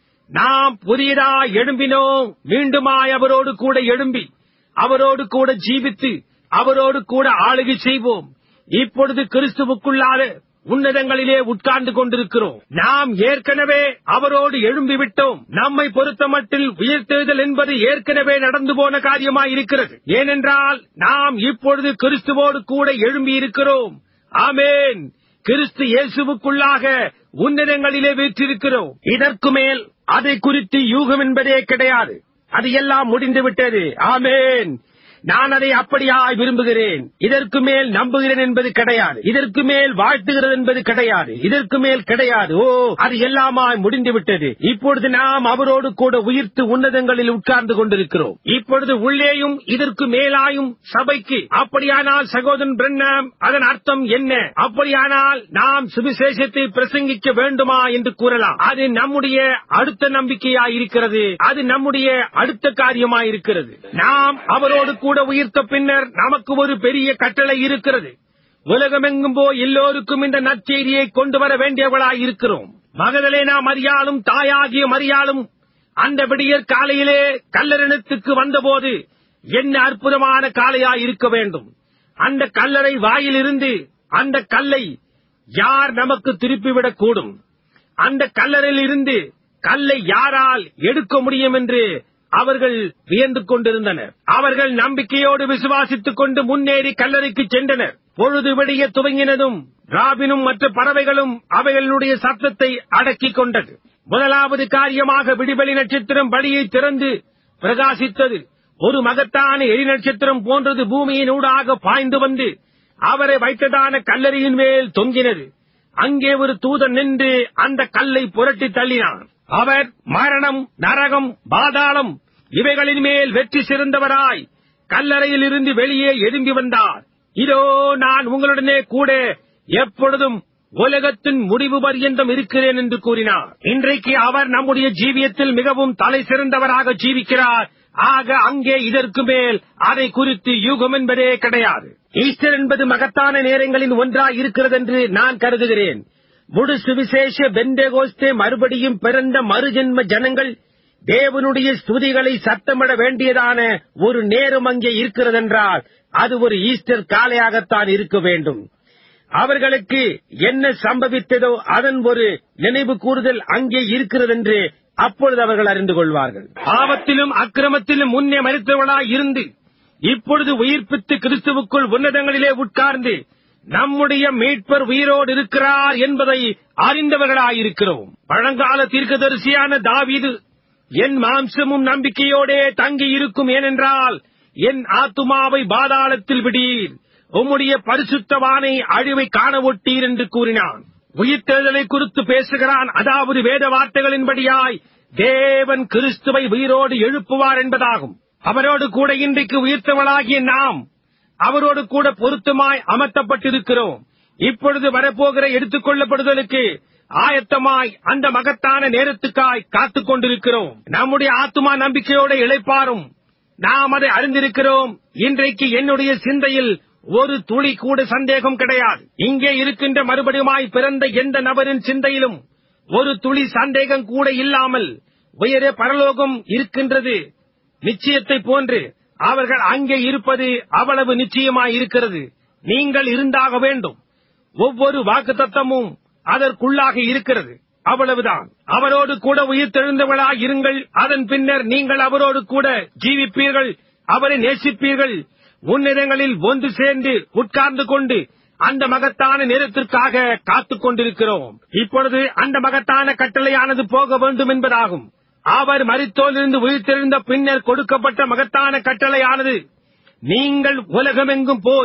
நாம் புதியதா எழும்பினோம் மீண்டுமாய் அவரோடு கூட எழும்பி அவரோடு கூட ஜீவித்து அவரோடு கூட ஆளுகை செய்வோம் இப்பொழுது கிறிஸ்துவுக்குள்ளாக உன்னதங்களிலே உட்கார்ந்து கொண்டிருக்கிறோம் நாம் ஏற்கனவே அவரோடு எழும்பி விட்டோம் நம்மை பொறுத்தமட்டில் உயிர்த்தெழுதல் என்பது ஏற்கனவே நடந்து போன காரியமாய் இருக்கிறது ஏனென்றால் நாம் இப்பொழுது கிறிஸ்துவோடு கூட எழும்பி இருக்கிறோம் ஆமேன் கிறிஸ்து இயேசுவுக்குள்ளாக உன்னதங்களிலே வீற்றிருக்கிறோம் இதற்கு மேல் அதை குறித்து யூகம் என்பதே கிடையாது அது எல்லாம் முடிந்து விட்டது ஆமேன் நான் அதை அப்படியாய் விரும்புகிறேன் இதற்கு மேல் நம்புகிறேன் என்பது கிடையாது இதற்கு மேல் வாழ்த்துகிறது என்பது கிடையாது இதற்கு மேல் கிடையாது ஓ அது எல்லாமாய் முடிந்து விட்டது இப்பொழுது நாம் அவரோடு கூட உயிர்த்து உன்னதங்களில் உட்கார்ந்து கொண்டிருக்கிறோம் இப்பொழுது உள்ளேயும் இதற்கு மேலாயும் சபைக்கு அப்படியானால் சகோதரன் பிரண்ணம் அதன் அர்த்தம் என்ன அப்படியானால் நாம் சுவிசேஷத்தை பிரசங்கிக்க வேண்டுமா என்று கூறலாம் அது நம்முடைய அடுத்த நம்பிக்கையாய் இருக்கிறது அது நம்முடைய அடுத்த காரியமாய் இருக்கிறது நாம் அவரோடு கூட உயிர்த்த பின்னர் நமக்கு ஒரு பெரிய கட்டளை இருக்கிறது உலகமெங்கும் போய் எல்லோருக்கும் இந்த நற்செய்தியை கொண்டு வர வேண்டியவர்களாய் இருக்கிறோம் மகதலேனா மரியாளும் தாயாகிய மரியாளும் அந்த விடியற் காலையிலே கல்லறினத்துக்கு வந்தபோது என்ன அற்புதமான காலையாய் இருக்க வேண்டும் அந்த கல்லறை வாயிலிருந்து அந்த கல்லை யார் நமக்கு திருப்பிவிடக் கூடும் அந்த கல்லறையில் இருந்து கல்லை யாரால் எடுக்க முடியும் என்று அவர்கள் வியந்து கொண்டிருந்தனர் அவர்கள் நம்பிக்கையோடு விசுவாசித்துக் கொண்டு முன்னேறி கல்லறைக்கு சென்றனர் பொழுது விடிய துவங்கினதும் ராபினும் மற்ற பறவைகளும் அவைகளுடைய சத்தத்தை அடக்கிக் கொண்டது முதலாவது காரியமாக விடிவெளி நட்சத்திரம் படியை திறந்து பிரகாசித்தது ஒரு மகத்தான எரி நட்சத்திரம் போன்றது பூமியின் ஊடாக பாய்ந்து வந்து அவரை வைத்ததான கல்லறையின் மேல் தொங்கினது அங்கே ஒரு தூதன் நின்று அந்த கல்லை புரட்டி தள்ளினான் அவர் மரணம் நரகம் பாதாளம் இவைகளின் மேல் வெற்றி சிறந்தவராய் கல்லறையில் இருந்து வெளியே எழும்பி வந்தார் இதோ நான் உங்களுடனே கூட எப்பொழுதும் உலகத்தின் முடிவு பர்யந்தம் இருக்கிறேன் என்று கூறினார் இன்றைக்கு அவர் நம்முடைய ஜீவியத்தில் மிகவும் தலை சிறந்தவராக ஜீவிக்கிறார் ஆக அங்கே இதற்கு மேல் அதை குறித்து யூகம் என்பதே கிடையாது ஈஸ்டர் என்பது மகத்தான நேரங்களின் ஒன்றாய் இருக்கிறது என்று நான் கருதுகிறேன் முழு சுவிசேஷ பெந்தேகோஸ்தே மறுபடியும் பிறந்த மறுஜென்ம ஜனங்கள் தேவனுடைய ஸ்துதிகளை சத்தமிட வேண்டியதான ஒரு நேரம் அங்கே இருக்கிறதென்றால் அது ஒரு ஈஸ்டர் காலையாகத்தான் இருக்க வேண்டும் அவர்களுக்கு என்ன சம்பவித்ததோ அதன் ஒரு நினைவு கூறுதல் அங்கே இருக்கிறதென்று அப்பொழுது அவர்கள் அறிந்து கொள்வார்கள் பாவத்திலும் அக்கிரமத்திலும் முன்னே மறித்தவர்களாய் இருந்து இப்பொழுது உயிர்ப்பித்து கிறிஸ்துவுக்குள் உன்னதங்களிலே உட்கார்ந்து நம்முடைய மீட்பர் உயிரோடு இருக்கிறார் என்பதை அறிந்தவர்களாயிருக்கிறோம் பழங்கால தீர்க்கதரிசியான தாவீது என் மாம்சமும் நம்பிக்கையோடே தங்கி இருக்கும் ஏனென்றால் என் ஆத்துமாவை பாதாளத்தில் விடீர் உம்முடைய பரிசுத்தவானை அழிவை காண ஒட்டீர் என்று கூறினான் உயிர்த்தெழுதலை குறித்து பேசுகிறான் அதாவது வேத வார்த்தைகளின்படியாய் தேவன் கிறிஸ்துவை உயிரோடு எழுப்புவார் என்பதாகும் அவரோடு கூட இன்றைக்கு உயிர்த்தவளாகிய நாம் அவரோடு கூட பொருத்தமாய் அமர்த்தப்பட்டிருக்கிறோம் இப்பொழுது வரப்போகிற எடுத்துக் கொள்ளப்படுதலுக்கு ஆயத்தமாய் அந்த மகத்தான நேரத்துக்காய் காத்துக் கொண்டிருக்கிறோம் நம்முடைய ஆத்துமா நம்பிக்கையோட இழைப்பாரும் நாம் அதை அறிந்திருக்கிறோம் இன்றைக்கு என்னுடைய சிந்தையில் ஒரு துளி கூட சந்தேகம் கிடையாது இங்கே இருக்கின்ற மறுபடியுமாய் பிறந்த எந்த நபரின் சிந்தையிலும் ஒரு துளி சந்தேகம் கூட இல்லாமல் உயரே பரலோகம் இருக்கின்றது நிச்சயத்தை போன்று அவர்கள் அங்கே இருப்பது அவ்வளவு நிச்சயமாய் இருக்கிறது நீங்கள் இருந்தாக வேண்டும் ஒவ்வொரு வாக்குத்தத்தமும் அதற்குள்ளாக இருக்கிறது அவ்வளவுதான் அவரோடு கூட உயிர் தெழுந்தவளாய் இருங்கள் அதன் பின்னர் நீங்கள் அவரோடு கூட ஜீவிப்பீர்கள் அவரை நேசிப்பீர்கள் உன்னிடங்களில் ஒன்று சேர்ந்து உட்கார்ந்து கொண்டு அந்த மகத்தான நேரத்திற்காக காத்துக் கொண்டிருக்கிறோம் இப்பொழுது அந்த மகத்தான கட்டளையானது போக வேண்டும் என்பதாகும் அவர் மரித்தோலிருந்து உயிர்த்தெழுந்த பின்னர் கொடுக்கப்பட்ட மகத்தான கட்டளையானது நீங்கள் உலகமெங்கும் போய்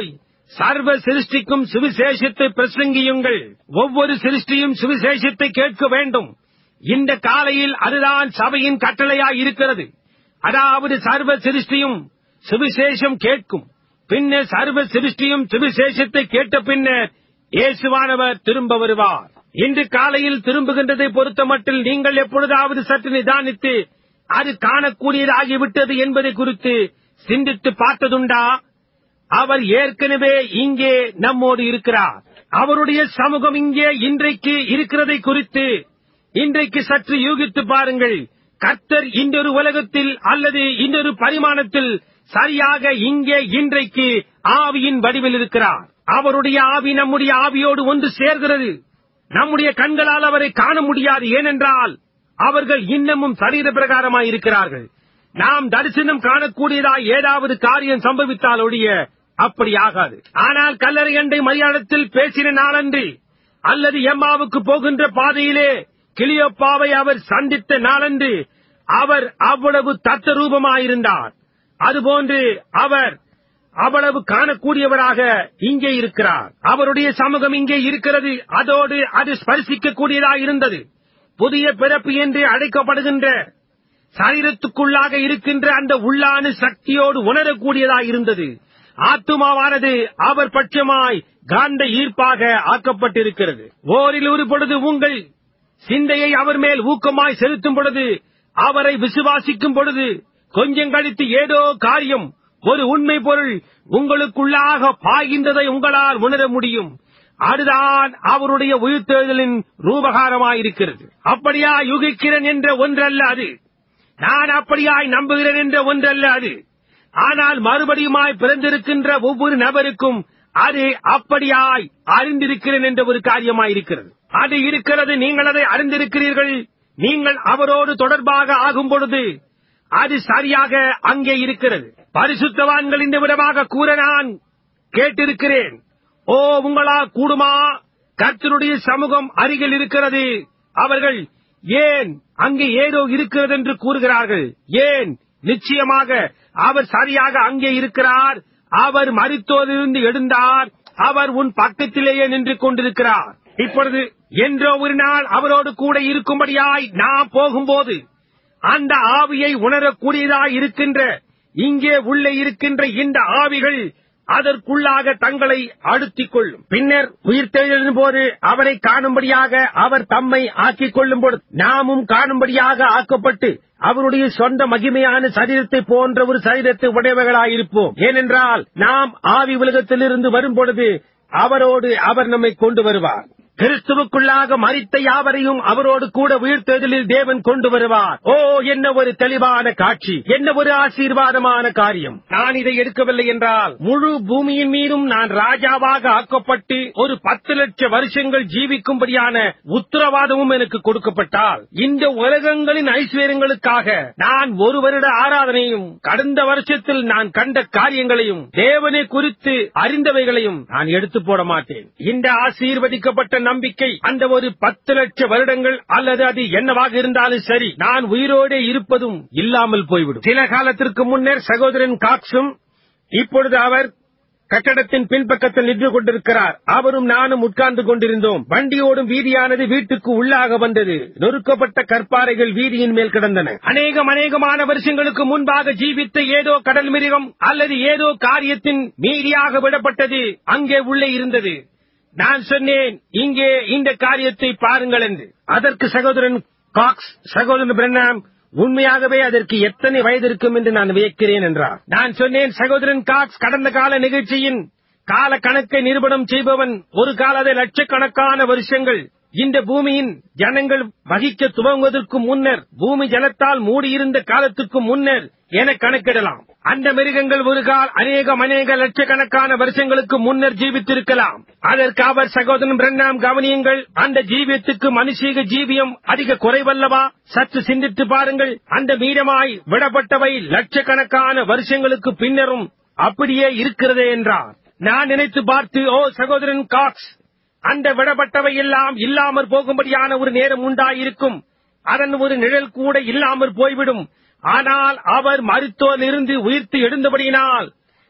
சர்வ சிருஷ்டிக்கும் சுவிசேஷத்தை பிரசங்கியுங்கள் ஒவ்வொரு சிருஷ்டியும் சுவிசேஷத்தை கேட்க வேண்டும் இந்த காலையில் அதுதான் சபையின் கட்டளையாய் இருக்கிறது அதாவது சர்வ சிருஷ்டியும் சுவிசேஷம் கேட்கும் பின்னர் சர்வ சிருஷ்டியும் சுவிசேஷத்தை கேட்ட பின்னர் இயேசுவானவர் திரும்ப வருவார் இன்று காலையில் திரும்புகின்றதை பொறுத்தமட்டில் நீங்கள் எப்பொழுதாவது சற்று நிதானித்து அது காணக்கூடியதாகிவிட்டது என்பதை குறித்து சிந்தித்து பார்த்ததுண்டா அவர் ஏற்கனவே இங்கே நம்மோடு இருக்கிறார் அவருடைய சமூகம் இங்கே இன்றைக்கு இருக்கிறதை குறித்து இன்றைக்கு சற்று யூகித்து பாருங்கள் கர்த்தர் இன்னொரு உலகத்தில் அல்லது இன்னொரு பரிமாணத்தில் சரியாக இங்கே இன்றைக்கு ஆவியின் வடிவில் இருக்கிறார் அவருடைய ஆவி நம்முடைய ஆவியோடு ஒன்று சேர்கிறது நம்முடைய கண்களால் அவரை காண முடியாது ஏனென்றால் அவர்கள் இன்னமும் சரீர பிரகாரமாய் இருக்கிறார்கள் நாம் தரிசனம் காணக்கூடியதாய் ஏதாவது காரியம் சம்பவித்தால் ஒழிய அப்படி ஆகாது ஆனால் கல்லறை அண்டை மரியாதத்தில் பேசின நாளன்று அல்லது எம்மாவுக்கு போகின்ற பாதையிலே கிளியோப்பாவை அவர் சந்தித்த நாளன்று அவர் அவ்வளவு தத்த ரூபமாயிருந்தார் அதுபோன்று அவர் அவ்வளவு காணக்கூடியவராக இங்கே இருக்கிறார் அவருடைய சமூகம் இங்கே இருக்கிறது அதோடு அது ஸ்பர்சிக்கக்கூடியதாக இருந்தது புதிய பிறப்பு என்று அழைக்கப்படுகின்ற சரீரத்துக்குள்ளாக இருக்கின்ற அந்த உள்ளான சக்தியோடு உணரக்கூடியதாக இருந்தது ஆத்துமாவானது அவர் பட்சமாய் காந்த ஈர்ப்பாக ஆக்கப்பட்டிருக்கிறது ஓரில் ஒரு பொழுது உங்கள் சிந்தையை அவர் மேல் ஊக்கமாய் செலுத்தும் பொழுது அவரை விசுவாசிக்கும் பொழுது கொஞ்சம் கழித்து ஏதோ காரியம் ஒரு உண்மை பொருள் உங்களுக்குள்ளாக பாய்கின்றதை உங்களால் உணர முடியும் அதுதான் அவருடைய உயிர்த்தெழுதலின் ரூபகாரமாயிருக்கிறது அப்படியா யுகிக்கிறேன் என்ற ஒன்றல்ல அது நான் அப்படியாய் நம்புகிறேன் என்ற ஒன்றல்ல அது ஆனால் மறுபடியுமாய் பிறந்திருக்கின்ற ஒவ்வொரு நபருக்கும் அது அப்படியாய் அறிந்திருக்கிறேன் என்ற ஒரு காரியமாயிருக்கிறது அது இருக்கிறது நீங்கள் அதை அறிந்திருக்கிறீர்கள் நீங்கள் அவரோடு தொடர்பாக ஆகும் பொழுது அது சரியாக அங்கே இருக்கிறது பரிசுத்தவான்கள் இந்த விதமாக கூற நான் கேட்டிருக்கிறேன் ஓ உங்களா கூடுமா கர்த்தருடைய சமூகம் அருகில் இருக்கிறது அவர்கள் ஏன் அங்கே ஏதோ இருக்கிறது என்று கூறுகிறார்கள் ஏன் நிச்சயமாக அவர் சரியாக அங்கே இருக்கிறார் அவர் மரித்தோரிலிருந்து எழுந்தார் அவர் உன் பக்கத்திலேயே நின்று கொண்டிருக்கிறார் இப்பொழுது என்றோ ஒரு நாள் அவரோடு கூட இருக்கும்படியாய் நாம் போகும்போது அந்த ஆவியை உணரக்கூடியதாய் இருக்கின்ற இங்கே உள்ளே இருக்கின்ற இந்த ஆவிகள் அதற்குள்ளாக தங்களை அழுத்திக் கொள்ளும் பின்னர் உயிர்த்தெழும் போது அவரை காணும்படியாக அவர் தம்மை ஆக்கிக் கொள்ளும் பொழுது நாமும் காணும்படியாக ஆக்கப்பட்டு அவருடைய சொந்த மகிமையான சரீரத்தை போன்ற ஒரு சரீரத்தை உடையவர்களாயிருப்போம் ஏனென்றால் நாம் ஆவி உலகத்திலிருந்து வரும் பொழுது அவரோடு அவர் நம்மை கொண்டு வருவார் கிறிஸ்துவுக்குள்ளாக மறித்த யாவரையும் அவரோடு கூட உயிர்த்தெழுதலில் தேவன் கொண்டு வருவார் ஓ என்ன ஒரு தெளிவான காட்சி என்ன ஒரு ஆசீர்வாதமான காரியம் நான் இதை எடுக்கவில்லை என்றால் முழு பூமியின் மீதும் நான் ராஜாவாக ஆக்கப்பட்டு ஒரு பத்து லட்சம் வருஷங்கள் ஜீவிக்கும்படியான உத்தரவாதமும் எனக்கு கொடுக்கப்பட்டால் இந்த உலகங்களின் ஐஸ்வர்யங்களுக்காக நான் ஒரு வருட ஆராதனையும் கடந்த வருஷத்தில் நான் கண்ட காரியங்களையும் தேவனை குறித்து அறிந்தவைகளையும் நான் எடுத்து போட மாட்டேன் இந்த ஆசீர்வதிக்கப்பட்ட நம்பிக்கை அந்த ஒரு பத்து லட்சம் வருடங்கள் அல்லது அது என்னவாக இருந்தாலும் சரி நான் உயிரோடே இருப்பதும் இல்லாமல் போய்விடும் சில காலத்திற்கு முன்னர் சகோதரன் காக்ஸும் இப்பொழுது அவர் கட்டடத்தின் பின்பக்கத்தில் நின்று கொண்டிருக்கிறார் அவரும் நானும் உட்கார்ந்து கொண்டிருந்தோம் வண்டியோடும் வீதியானது வீட்டுக்கு உள்ளாக வந்தது நொறுக்கப்பட்ட கற்பாறைகள் வீதியின் மேல் கிடந்தன அநேகம் அநேகமான வருஷங்களுக்கு முன்பாக ஜீவித்த ஏதோ கடல் மிருகம் அல்லது ஏதோ காரியத்தின் மீதியாக விடப்பட்டது அங்கே உள்ளே இருந்தது நான் சொன்னேன் இங்கே இந்த காரியத்தை பாருங்கள் என்று அதற்கு சகோதரன் காக்ஸ் சகோதரன் பிரண்ணாம் உண்மையாகவே அதற்கு எத்தனை வயது இருக்கும் என்று நான் வியக்கிறேன் என்றார் நான் சொன்னேன் சகோதரன் காக்ஸ் கடந்த கால நிகழ்ச்சியின் கால கணக்கை நிரூபணம் செய்பவன் ஒரு காலத்தை லட்சக்கணக்கான வருஷங்கள் இந்த பூமியின் ஜனங்கள் வகிக்க துவங்குவதற்கு முன்னர் பூமி ஜலத்தால் மூடியிருந்த காலத்துக்கு முன்னர் என கணக்கிடலாம் அந்த மிருகங்கள் ஒரு கால் அநேகம் அநேக லட்சக்கணக்கான வருஷங்களுக்கு முன்னர் ஜீவித்திருக்கலாம் அதற்கு அவர் சகோதரன் பிரண்ணாம் கவனியுங்கள் அந்த ஜீவியத்துக்கு மனுஷீக ஜீவியம் அதிக குறைவல்லவா சற்று சிந்தித்து பாருங்கள் அந்த மீதமாய் விடப்பட்டவை லட்சக்கணக்கான வருஷங்களுக்கு பின்னரும் அப்படியே இருக்கிறதே என்றார் நான் நினைத்து பார்த்து ஓ சகோதரன் காக்ஸ் அந்த விடப்பட்டவை எல்லாம் இல்லாமற் போகும்படியான ஒரு நேரம் உண்டாயிருக்கும் அதன் ஒரு நிழல் கூட இல்லாமற் போய்விடும் ஆனால் அவர் மருத்துவரிலிருந்து உயிர்த்து எழுந்தபடியினால்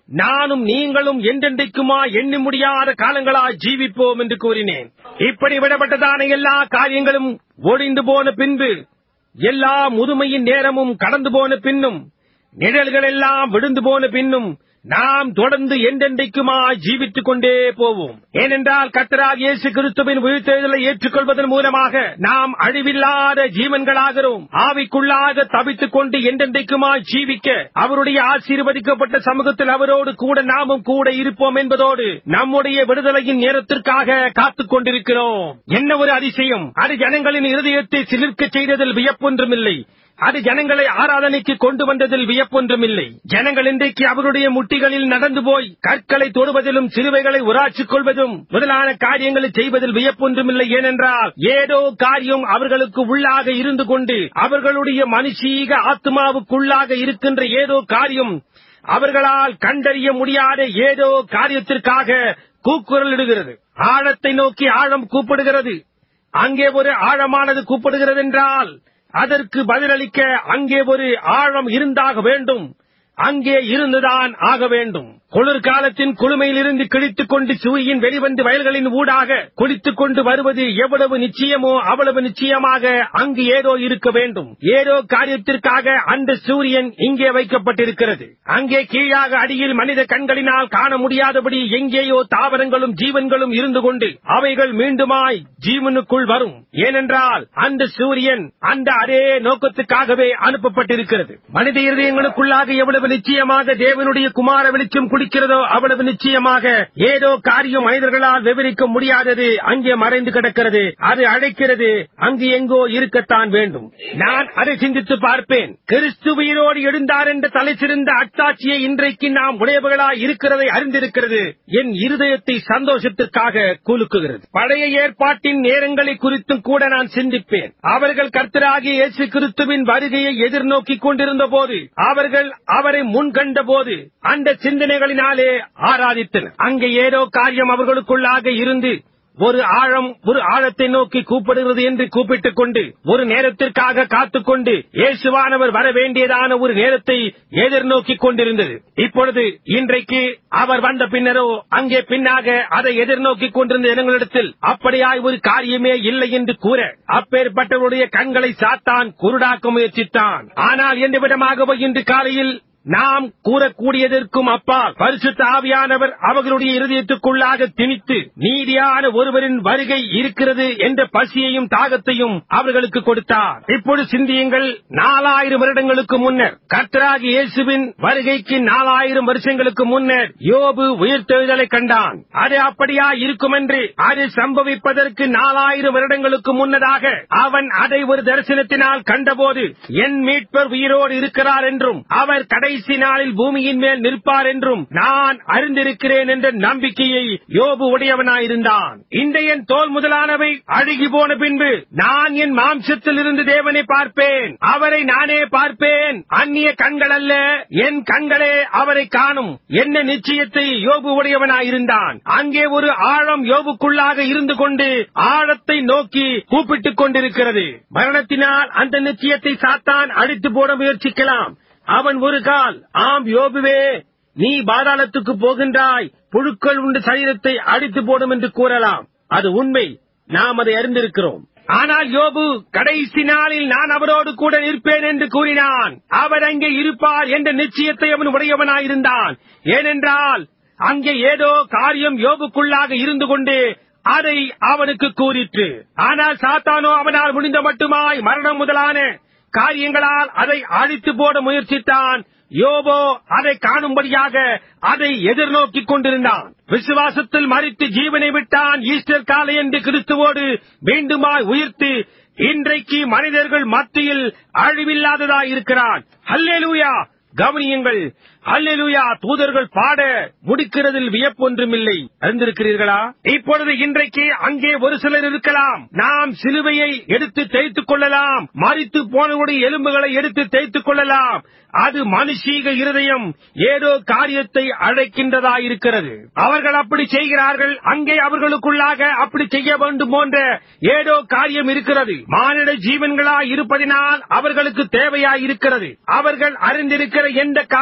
நானும் நீங்களும் என்றென்றைக்குமா எண்ணி முடியாத காலங்களாய் ஜீவிப்போம் என்று கூறினேன் இப்படி விடப்பட்டதான எல்லா காரியங்களும் ஒழிந்து போன பின்பு எல்லா முதுமையின் நேரமும் கடந்து போன பின்னும் நிழல்கள் எல்லாம் விழுந்து போன பின்னும் நாம் தொடர்ந்து என்றென்றைக்குமா ஜீவித்துக் கொண்டே போவோம் ஏனென்றால் கர்த்தராக இயேசு கிறிஸ்துவின் உயிர்த்தெழுதலை ஏற்றுக்கொள்வதன் மூலமாக நாம் அழிவில்லாத ஜீவன்களாகிறோம் ஆவிக்குள்ளாக தவித்துக் கொண்டு என்றென்றைக்குமா ஜீவிக்க அவருடைய ஆசீர்வதிக்கப்பட்ட சமூகத்தில் அவரோடு கூட நாமும் கூட இருப்போம் என்பதோடு நம்முடைய விடுதலையின் நேரத்திற்காக காத்துக் கொண்டிருக்கிறோம் என்ன ஒரு அதிசயம் அது ஜனங்களின் இருதயத்தை சிலிர்க்க செய்ததில் வியப்பொன்றுமில்லை அது ஜனங்களை ஆராதனைக்கு கொண்டு வந்ததில் வியப்பொன்றுமில்லை ஜனங்கள் இன்றைக்கு அவருடைய முட்டிகளில் நடந்து போய் கற்களை தொடுவதிலும் சிலுவைகளை உராய்ச்சிக் கொள்வதும் முதலான காரியங்களை செய்வதில் வியப்பொன்றுமில்லை ஏனென்றால் ஏதோ காரியம் அவர்களுக்கு உள்ளாக இருந்து கொண்டு அவர்களுடைய மனுஷீக ஆத்மாவுக்குள்ளாக இருக்கின்ற ஏதோ காரியம் அவர்களால் கண்டறிய முடியாத ஏதோ காரியத்திற்காக கூக்குரலிடுகிறது ஆழத்தை நோக்கி ஆழம் கூப்பிடுகிறது அங்கே ஒரு ஆழமானது கூப்பிடுகிறது என்றால் அதற்கு பதிலளிக்க அங்கே ஒரு ஆழம் இருந்தாக வேண்டும் அங்கே இருந்துதான் ஆக வேண்டும் குளிர்காலத்தின் குளுமையிலிருந்து கிழித்துக் கொண்டு சூயின் வெளிவந்து வயல்களின் ஊடாக குளித்துக் கொண்டு வருவது எவ்வளவு நிச்சயமோ அவ்வளவு நிச்சயமாக அங்கு ஏதோ இருக்க வேண்டும் ஏதோ காரியத்திற்காக அந்த சூரியன் இங்கே வைக்கப்பட்டிருக்கிறது அங்கே கீழாக அடியில் மனித கண்களினால் காண முடியாதபடி எங்கேயோ தாவரங்களும் ஜீவன்களும் இருந்து கொண்டு அவைகள் மீண்டுமாய் ஜீவனுக்குள் வரும் ஏனென்றால் அந்த சூரியன் அந்த அதே நோக்கத்துக்காகவே அனுப்பப்பட்டிருக்கிறது மனித இருதயங்களுக்குள்ளாக எவ்வளவு நிச்சயமாக தேவனுடைய குமார வெளிச்சம் குடிக்கிறதோ அவ்வளவு நிச்சயமாக ஏதோ காரியம் மனிதர்களால் விவரிக்க முடியாதது அங்கே மறைந்து கிடக்கிறது அது அழைக்கிறது அங்கு எங்கோ இருக்கத்தான் வேண்டும் நான் அதை சிந்தித்து பார்ப்பேன் கிறிஸ்து உயிரோடு எழுந்தார் என்ற தலை சிறந்த அத்தாட்சியை இன்றைக்கு நாம் உடையவர்களாய் இருக்கிறதை அறிந்திருக்கிறது என் இருதயத்தை சந்தோஷத்திற்காக குலுக்குகிறது பழைய ஏற்பாட்டின் நேரங்களை குறித்தும் கூட நான் சிந்திப்பேன் அவர்கள் கர்த்தராகிய இயேசு கிறிஸ்துவின் வருகையை எதிர்நோக்கிக் கொண்டிருந்த போது அவர்கள் அவரை முன்கண்ட போது அந்த சிந்தனைகளினாலே ஆராதித்தனர் அங்கே ஏதோ காரியம் அவர்களுக்குள்ளாக இருந்து ஒரு ஆழம் ஒரு ஆழத்தை நோக்கி கூப்பிடுகிறது என்று கூப்பிட்டுக் கொண்டு ஒரு நேரத்திற்காக காத்துக்கொண்டு இயேசுவானவர் வர வேண்டியதான ஒரு நேரத்தை எதிர்நோக்கிக் கொண்டிருந்தது இப்பொழுது இன்றைக்கு அவர் வந்த பின்னரோ அங்கே பின்னாக அதை எதிர்நோக்கிக் கொண்டிருந்த இடங்களிடத்தில் அப்படியாய் ஒரு காரியமே இல்லை என்று கூற அப்பேற்பட்டவருடைய கண்களை சாத்தான் குருடாக்க முயற்சித்தான் ஆனால் எந்த விதமாகவோ இன்று காலையில் நாம் கூறக்கூடியதற்கும் அப்பால் பரிசுத்த ஆவியானவர் அவர்களுடைய இருதயத்துக்குள்ளாக திணித்து நீதியான ஒருவரின் வருகை இருக்கிறது என்ற பசியையும் தாகத்தையும் அவர்களுக்கு கொடுத்தார் இப்பொழுது சிந்தியுங்கள் நாலாயிரம் வருடங்களுக்கு முன்னர் கர்த்தராகி இயேசுவின் வருகைக்கு நாலாயிரம் வருஷங்களுக்கு முன்னர் யோபு உயிர்த்தெழுதலை கண்டான் அது அப்படியா இருக்கும் என்று அது சம்பவிப்பதற்கு நாலாயிரம் வருடங்களுக்கு முன்னதாக அவன் அதை ஒரு தரிசனத்தினால் கண்டபோது என் மீட்பர் உயிரோடு இருக்கிறார் என்றும் அவர் கடைசி நாளில் பூமியின் மேல் நிற்பார் என்றும் நான் அறிந்திருக்கிறேன் என்ற நம்பிக்கையை யோபு உடையவனாயிருந்தான் இந்த என் தோல் முதலானவை அழுகி போன பின்பு நான் என் மாம்சத்தில் இருந்து தேவனை பார்ப்பேன் அவரை நானே பார்ப்பேன் அந்நிய கண்கள் அல்ல என் கண்களே அவரை காணும் என்ன நிச்சயத்தை யோபு உடையவனாயிருந்தான் அங்கே ஒரு ஆழம் யோபுக்குள்ளாக இருந்து கொண்டு ஆழத்தை நோக்கி கூப்பிட்டுக் கொண்டிருக்கிறது மரணத்தினால் அந்த நிச்சயத்தை சாத்தான் அடித்து போட முயற்சிக்கலாம் அவன் ஒரு கால் ஆம் யோபுவே நீ பாதாளத்துக்கு போகின்றாய் புழுக்கள் உண்டு சரீரத்தை அடித்து போடும் என்று கூறலாம் அது உண்மை நாம் அதை அறிந்திருக்கிறோம் ஆனால் யோபு கடைசி நாளில் நான் அவரோடு கூட நிற்பேன் என்று கூறினான் அவர் அங்கே இருப்பார் என்ற நிச்சயத்தை அவன் உடையவனாயிருந்தான் ஏனென்றால் அங்கே ஏதோ காரியம் யோபுக்குள்ளாக இருந்து கொண்டு அதை அவனுக்கு கூறிற்று ஆனால் சாத்தானோ அவனால் முடிந்த மட்டுமாய் மரணம் முதலான காரியங்களால் அதை அழித்து போட முயற்சித்தான் யோபோ அதை காணும்படியாக அதை எதிர்நோக்கிக் கொண்டிருந்தான் விசுவாசத்தில் மறித்து ஜீவனை விட்டான் ஈஸ்டர் காலை என்று கிறிஸ்துவோடு மீண்டுமாய் உயிர்த்து இன்றைக்கு மனிதர்கள் மத்தியில் அழிவில்லாததாயிருக்கிறான் ஹல்லேலூயா கவனியுங்கள் அல்லேலூயா தூதர்கள் பாட முடிக்கிறதில் வியப்பொன்றுமில்லை அறிந்திருக்கிறீர்களா இப்பொழுது இன்றைக்கு அங்கே ஒரு சிலர் இருக்கலாம் நாம் சிலுவையை எடுத்து தேய்த்துக் கொள்ளலாம் மறித்து போனவருடைய எலும்புகளை எடுத்து தேய்த்துக் கொள்ளலாம் அது மனுஷீக இருதயம் ஏதோ காரியத்தை அழைக்கின்றதாயிருக்கிறது அவர்கள் அப்படி செய்கிறார்கள் அங்கே அவர்களுக்குள்ளாக அப்படி செய்ய வேண்டும் போன்ற ஏதோ காரியம் இருக்கிறது மானிட ஜீவன்களாய் இருப்பதினால் அவர்களுக்கு தேவையாய் இருக்கிறது அவர்கள் அறிந்திருக்கிற எந்த காரியத்தை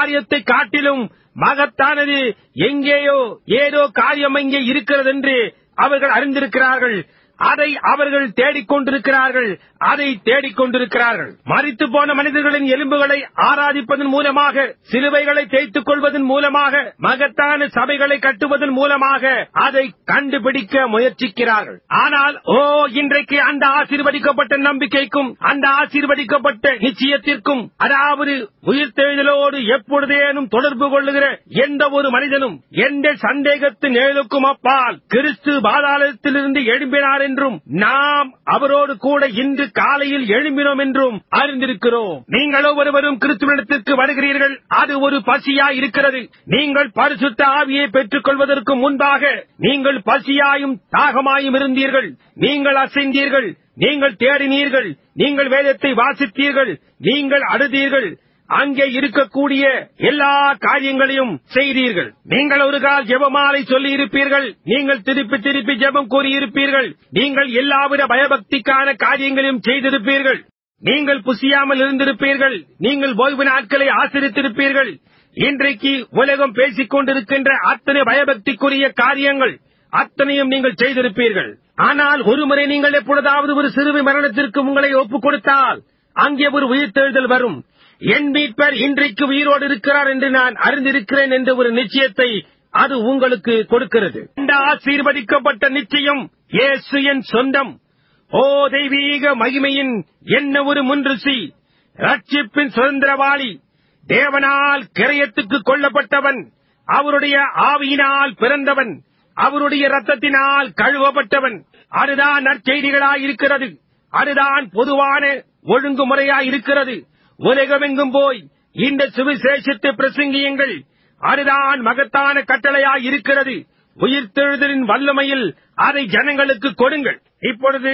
காட்டிலும் மகத்தானது எங்கேயோ ஏதோ காரியம் இங்கே இருக்கிறது என்று அவர்கள் அறிந்திருக்கிறார்கள் அதை அவர்கள் தேடிக்கொண்டிருக்கிறார்கள் அதை தேடிக்கொண்டிருக்கிறார்கள் மறித்து போன மனிதர்களின் எலும்புகளை ஆராதிப்பதன் மூலமாக சிலுவைகளை தேய்த்துக் கொள்வதன் மூலமாக மகத்தான சபைகளை கட்டுவதன் மூலமாக அதை கண்டுபிடிக்க முயற்சிக்கிறார்கள் ஆனால் ஓ இன்றைக்கு அந்த ஆசீர்வதிக்கப்பட்ட நம்பிக்கைக்கும் அந்த ஆசீர்வதிக்கப்பட்ட நிச்சயத்திற்கும் அதாவது உயிர்த்தெழுதலோடு எப்பொழுதேனும் தொடர்பு கொள்ளுகிற எந்த ஒரு மனிதனும் எந்த சந்தேகத்து நிழலுக்கும் அப்பால் கிறிஸ்து பாதாளத்திலிருந்து எழும்பினார் என்றும் நாம் அவரோடு கூட இன்று காலையில் எழும்பினோம் என்றும் அறிந்திருக்கிறோம் நீங்கள் ஒருவரும் கிறிஸ்துவனிடத்திற்கு வருகிறீர்கள் அது ஒரு பசியா இருக்கிறது நீங்கள் பரிசுத்த ஆவியை பெற்றுக் கொள்வதற்கு முன்பாக நீங்கள் பசியாயும் தாகமாயும் இருந்தீர்கள் நீங்கள் அசைந்தீர்கள் நீங்கள் தேடினீர்கள் நீங்கள் வேதத்தை வாசித்தீர்கள் நீங்கள் அழுதீர்கள் அங்கே இருக்கக்கூடிய எல்லா காரியங்களையும் செய்தீர்கள் நீங்கள் ஒரு கால் ஜெபமாலை சொல்லி இருப்பீர்கள் நீங்கள் திருப்பி திருப்பி ஜெபம் கூறியிருப்பீர்கள் நீங்கள் எல்லாவித பயபக்திக்கான காரியங்களையும் செய்திருப்பீர்கள் நீங்கள் புசியாமல் இருந்திருப்பீர்கள் நீங்கள் ஓய்வு நாட்களை ஆசிரித்திருப்பீர்கள் இன்றைக்கு உலகம் பேசிக் கொண்டிருக்கின்ற அத்தனை பயபக்திக்குரிய காரியங்கள் அத்தனையும் நீங்கள் செய்திருப்பீர்கள் ஆனால் ஒருமுறை நீங்கள் எப்பொழுதாவது ஒரு சிறுவை மரணத்திற்கு உங்களை ஒப்புக் கொடுத்தால் அங்கே ஒரு உயிர்த்தெழுதல் வரும் என் மீட்பர் இன்றைக்கு உயிரோடு இருக்கிறார் என்று நான் அறிந்திருக்கிறேன் என்ற ஒரு நிச்சயத்தை அது உங்களுக்கு கொடுக்கிறது இந்த ஆசீர்வதிக்கப்பட்ட நிச்சயம் இயேசு என் சொந்தம் ஓ தெய்வீக மகிமையின் என்ன ஒரு முன்ருசி ரட்சிப்பின் சுதந்திரவாளி தேவனால் கிரயத்துக்கு கொல்லப்பட்டவன் அவருடைய ஆவியினால் பிறந்தவன் அவருடைய ரத்தத்தினால் கழுவப்பட்டவன் அதுதான் நற்செய்திகளாய் இருக்கிறது அதுதான் பொதுவான ஒழுங்குமுறையாய் இருக்கிறது உலகமெங்கும் போய் இந்த சுவிசேஷத்தை பிரசங்கியுங்கள் அதுதான் மகத்தான கட்டளையாய் இருக்கிறது உயிர்த்தெழுதலின் வல்லமையில் அதை ஜனங்களுக்கு கொடுங்கள் இப்பொழுது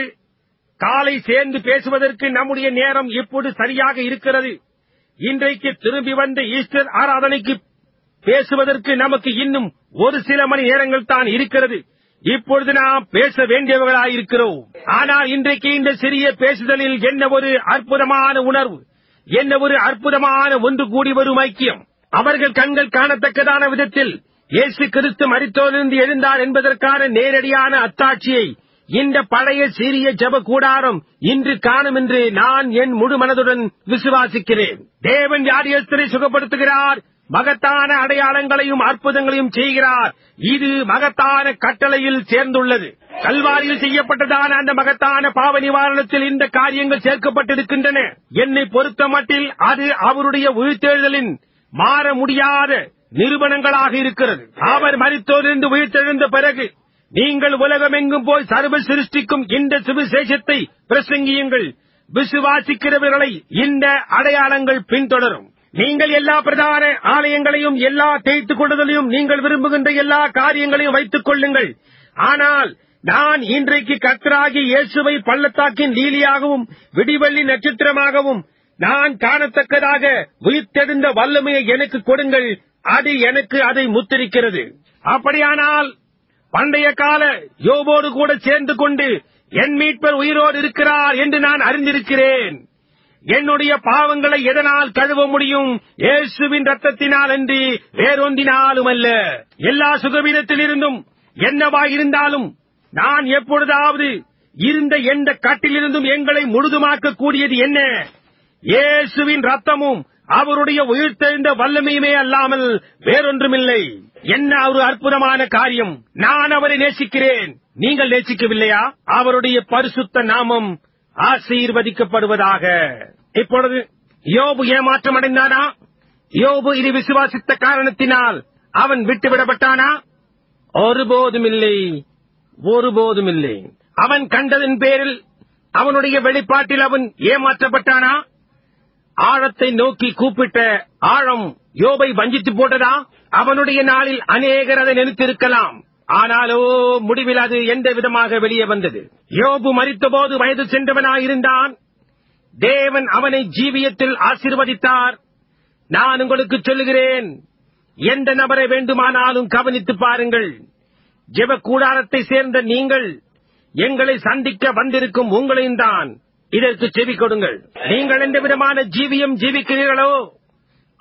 காலை சேர்ந்து பேசுவதற்கு நம்முடைய நேரம் இப்போது சரியாக இருக்கிறது இன்றைக்கு திரும்பி வந்த ஈஸ்டர் ஆராதனைக்கு பேசுவதற்கு நமக்கு இன்னும் ஒரு சில மணி நேரங்கள் தான் இருக்கிறது இப்பொழுது நாம் பேச வேண்டியவர்களாயிருக்கிறோம் ஆனால் இன்றைக்கு இந்த சிறிய பேசுதலில் என்ன ஒரு அற்புதமான உணர்வு என்ன ஒரு அற்புதமான ஒன்று கூடி வரும் ஐக்கியம் அவர்கள் கண்கள் காணத்தக்கதான விதத்தில் இயேசு கிறிஸ்து மரித்தோரிலிருந்து எழுந்தார் என்பதற்கான நேரடியான அத்தாட்சியை இந்த பழைய சீரிய ஜப கூடாரம் இன்று காணும் என்று நான் என் முழு மனதுடன் விசுவாசிக்கிறேன் தேவன் வியாதியஸ்தரை சுகப்படுத்துகிறார் மகத்தான அடையாளங்களையும் அற்புதங்களையும் செய்கிறார் இது மகத்தான கட்டளையில் சேர்ந்துள்ளது கல்வாரியில் செய்யப்பட்டதான அந்த மகத்தான பாவ நிவாரணத்தில் இந்த காரியங்கள் சேர்க்கப்பட்டிருக்கின்றன என்னை பொறுத்த மட்டில் அது அவருடைய உயிர்த்தெழுதலின் மாற முடியாத நிரூபணங்களாக இருக்கிறது அவர் மரித்தோரிருந்து உயிர்த்தெழுந்த பிறகு நீங்கள் உலகமெங்கும் போய் சர்வ சிருஷ்டிக்கும் இந்த சுவிசேஷத்தை பிரசங்கியுங்கள் விசுவாசிக்கிறவர்களை இந்த அடையாளங்கள் பின்தொடரும் நீங்கள் எல்லா பிரதான ஆலயங்களையும் எல்லா தேய்த்துக் கொள்ளுதலையும் நீங்கள் விரும்புகின்ற எல்லா காரியங்களையும் வைத்துக் கொள்ளுங்கள் ஆனால் நான் இன்றைக்கு கத்தராகி இயேசுவை பள்ளத்தாக்கின் லீலியாகவும் விடிவெள்ளி நட்சத்திரமாகவும் நான் காணத்தக்கதாக உயிர்த்தெழுந்த வல்லமையை எனக்கு கொடுங்கள் அது எனக்கு அதை முத்திரிக்கிறது அப்படியானால் பண்டைய கால யோபோடு கூட சேர்ந்து கொண்டு என் மீட்பர் உயிரோடு இருக்கிறார் என்று நான் அறிந்திருக்கிறேன் என்னுடைய பாவங்களை எதனால் கழுவ முடியும் இயேசுவின் ரத்தத்தினால் அன்றி வேறொன்றினாலும் அல்ல எல்லா சுகவீனத்திலிருந்தும் என்னவாயிருந்தாலும் நான் எப்பொழுதாவது இருந்த எந்த கட்டிலிருந்தும் எங்களை முழுதுமாக்க கூடியது என்ன இயேசுவின் ரத்தமும் அவருடைய உயிர்த்தெழுந்த வல்லமையுமே அல்லாமல் வேறொன்றுமில்லை என்ன ஒரு அற்புதமான காரியம் நான் அவரை நேசிக்கிறேன் நீங்கள் நேசிக்கவில்லையா அவருடைய பரிசுத்த நாமம் ஆசீர்வதிக்கப்படுவதாக இப்பொழுது யோபு ஏமாற்றம் அடைந்தானா யோபு இது விசுவாசித்த காரணத்தினால் அவன் விட்டுவிடப்பட்டானா ஒருபோதும் இல்லை ஒருபோதும் இல்லை அவன் கண்டதன் பேரில் அவனுடைய வெளிப்பாட்டில் அவன் ஏமாற்றப்பட்டானா ஆழத்தை நோக்கி கூப்பிட்ட ஆழம் யோபை வஞ்சித்து போட்டதா அவனுடைய நாளில் அநேகர் அதை நினைத்திருக்கலாம் ஆனாலோ முடிவில் அது எந்த விதமாக வெளியே வந்தது யோபு மறித்தபோது வயது சென்றவனாயிருந்தான் தேவன் அவனை ஜீவியத்தில் ஆசீர்வதித்தார் நான் உங்களுக்கு சொல்லுகிறேன் எந்த நபரை வேண்டுமானாலும் கவனித்து பாருங்கள் ஜெப கூடாரத்தை சேர்ந்த நீங்கள் எங்களை சந்திக்க வந்திருக்கும் உங்களையும் தான் இதற்கு செவி கொடுங்கள் நீங்கள் எந்த விதமான ஜீவியம் ஜீவிக்கிறீர்களோ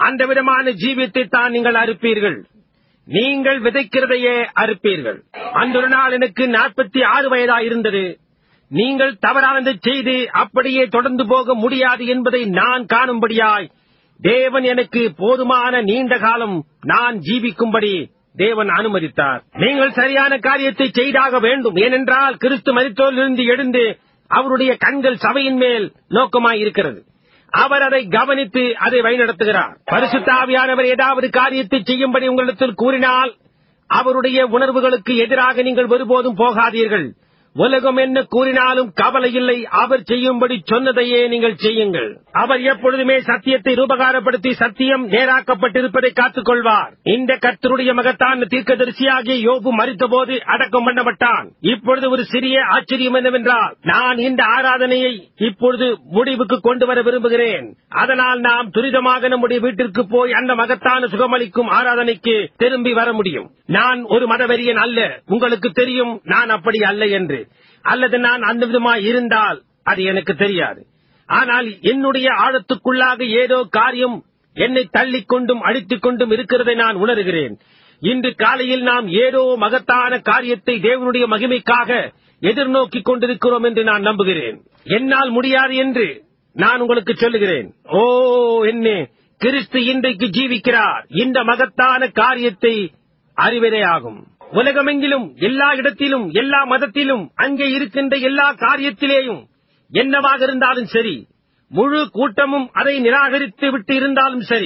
அந்த விதமான ஜீவியத்தை தான் நீங்கள் அறுப்பீர்கள் நீங்கள் விதைக்கிறதையே அறுப்பீர்கள் அன்றொரு நாள் எனக்கு நாற்பத்தி ஆறு வயதா இருந்தது நீங்கள் தவறானதை செய்து அப்படியே தொடர்ந்து போக முடியாது என்பதை நான் காணும்படியாய் தேவன் எனக்கு போதுமான நீண்ட காலம் நான் ஜீவிக்கும்படி தேவன் அனுமதித்தார் நீங்கள் சரியான காரியத்தை செய்தாக வேண்டும் ஏனென்றால் கிறிஸ்து மரித்தோரிலிருந்து எழுந்து அவருடைய கண்கள் சபையின் மேல் நோக்கமாயிருக்கிறது அவர் அதை கவனித்து அதை வழிநடத்துகிறார் பரிசுத்த ஆவியானவர் ஏதாவது காரியத்தை செய்யும்படி உங்களிடத்தில் கூறினால் அவருடைய உணர்வுகளுக்கு எதிராக நீங்கள் ஒருபோதும் போகாதீர்கள் உலகம் என்ன கூறினாலும் கவலை இல்லை அவர் செய்யும்படி சொன்னதையே நீங்கள் செய்யுங்கள் அவர் எப்பொழுதுமே சத்தியத்தை ரூபகாரப்படுத்தி சத்தியம் நேராக்கப்பட்டிருப்பதை காத்துக் கொள்வார் இந்த கர்த்தருடைய மகத்தான தீர்க்கதரிசியாகிய யோபு மறித்தபோது அடக்கம் பண்ணப்பட்டான் இப்பொழுது ஒரு சிறிய ஆச்சரியம் என்னவென்றால் நான் இந்த ஆராதனையை இப்பொழுது முடிவுக்கு கொண்டு வர விரும்புகிறேன் அதனால் நாம் துரிதமாக நம்முடைய வீட்டிற்கு போய் அந்த மகத்தான சுகமளிக்கும் ஆராதனைக்கு திரும்பி வர முடியும் நான் ஒரு மதவெறியன் அல்ல உங்களுக்கு தெரியும் நான் அப்படி அல்ல என்று அல்லது நான் அந்த விதமாய் இருந்தால் அது எனக்கு தெரியாது ஆனால் என்னுடைய ஆழத்துக்குள்ளாக ஏதோ காரியம் என்னை தள்ளிக் கொண்டும் அடித்துக் கொண்டும் இருக்கிறதை நான் உணர்கிறேன் இன்று காலையில் நாம் ஏதோ மகத்தான காரியத்தை தேவனுடைய மகிமைக்காக எதிர்நோக்கிக் கொண்டிருக்கிறோம் என்று நான் நம்புகிறேன் என்னால் முடியாது என்று நான் உங்களுக்கு சொல்லுகிறேன் ஓ என்ன கிறிஸ்து இன்றைக்கு ஜீவிக்கிறார் இந்த மகத்தான காரியத்தை அறிவதே ஆகும் உலகமெங்கிலும் எல்லா இடத்திலும் எல்லா மதத்திலும் அங்கே இருக்கின்ற எல்லா காரியத்திலேயும் என்னவாக இருந்தாலும் சரி முழு கூட்டமும் அதை நிராகரித்து விட்டு இருந்தாலும் சரி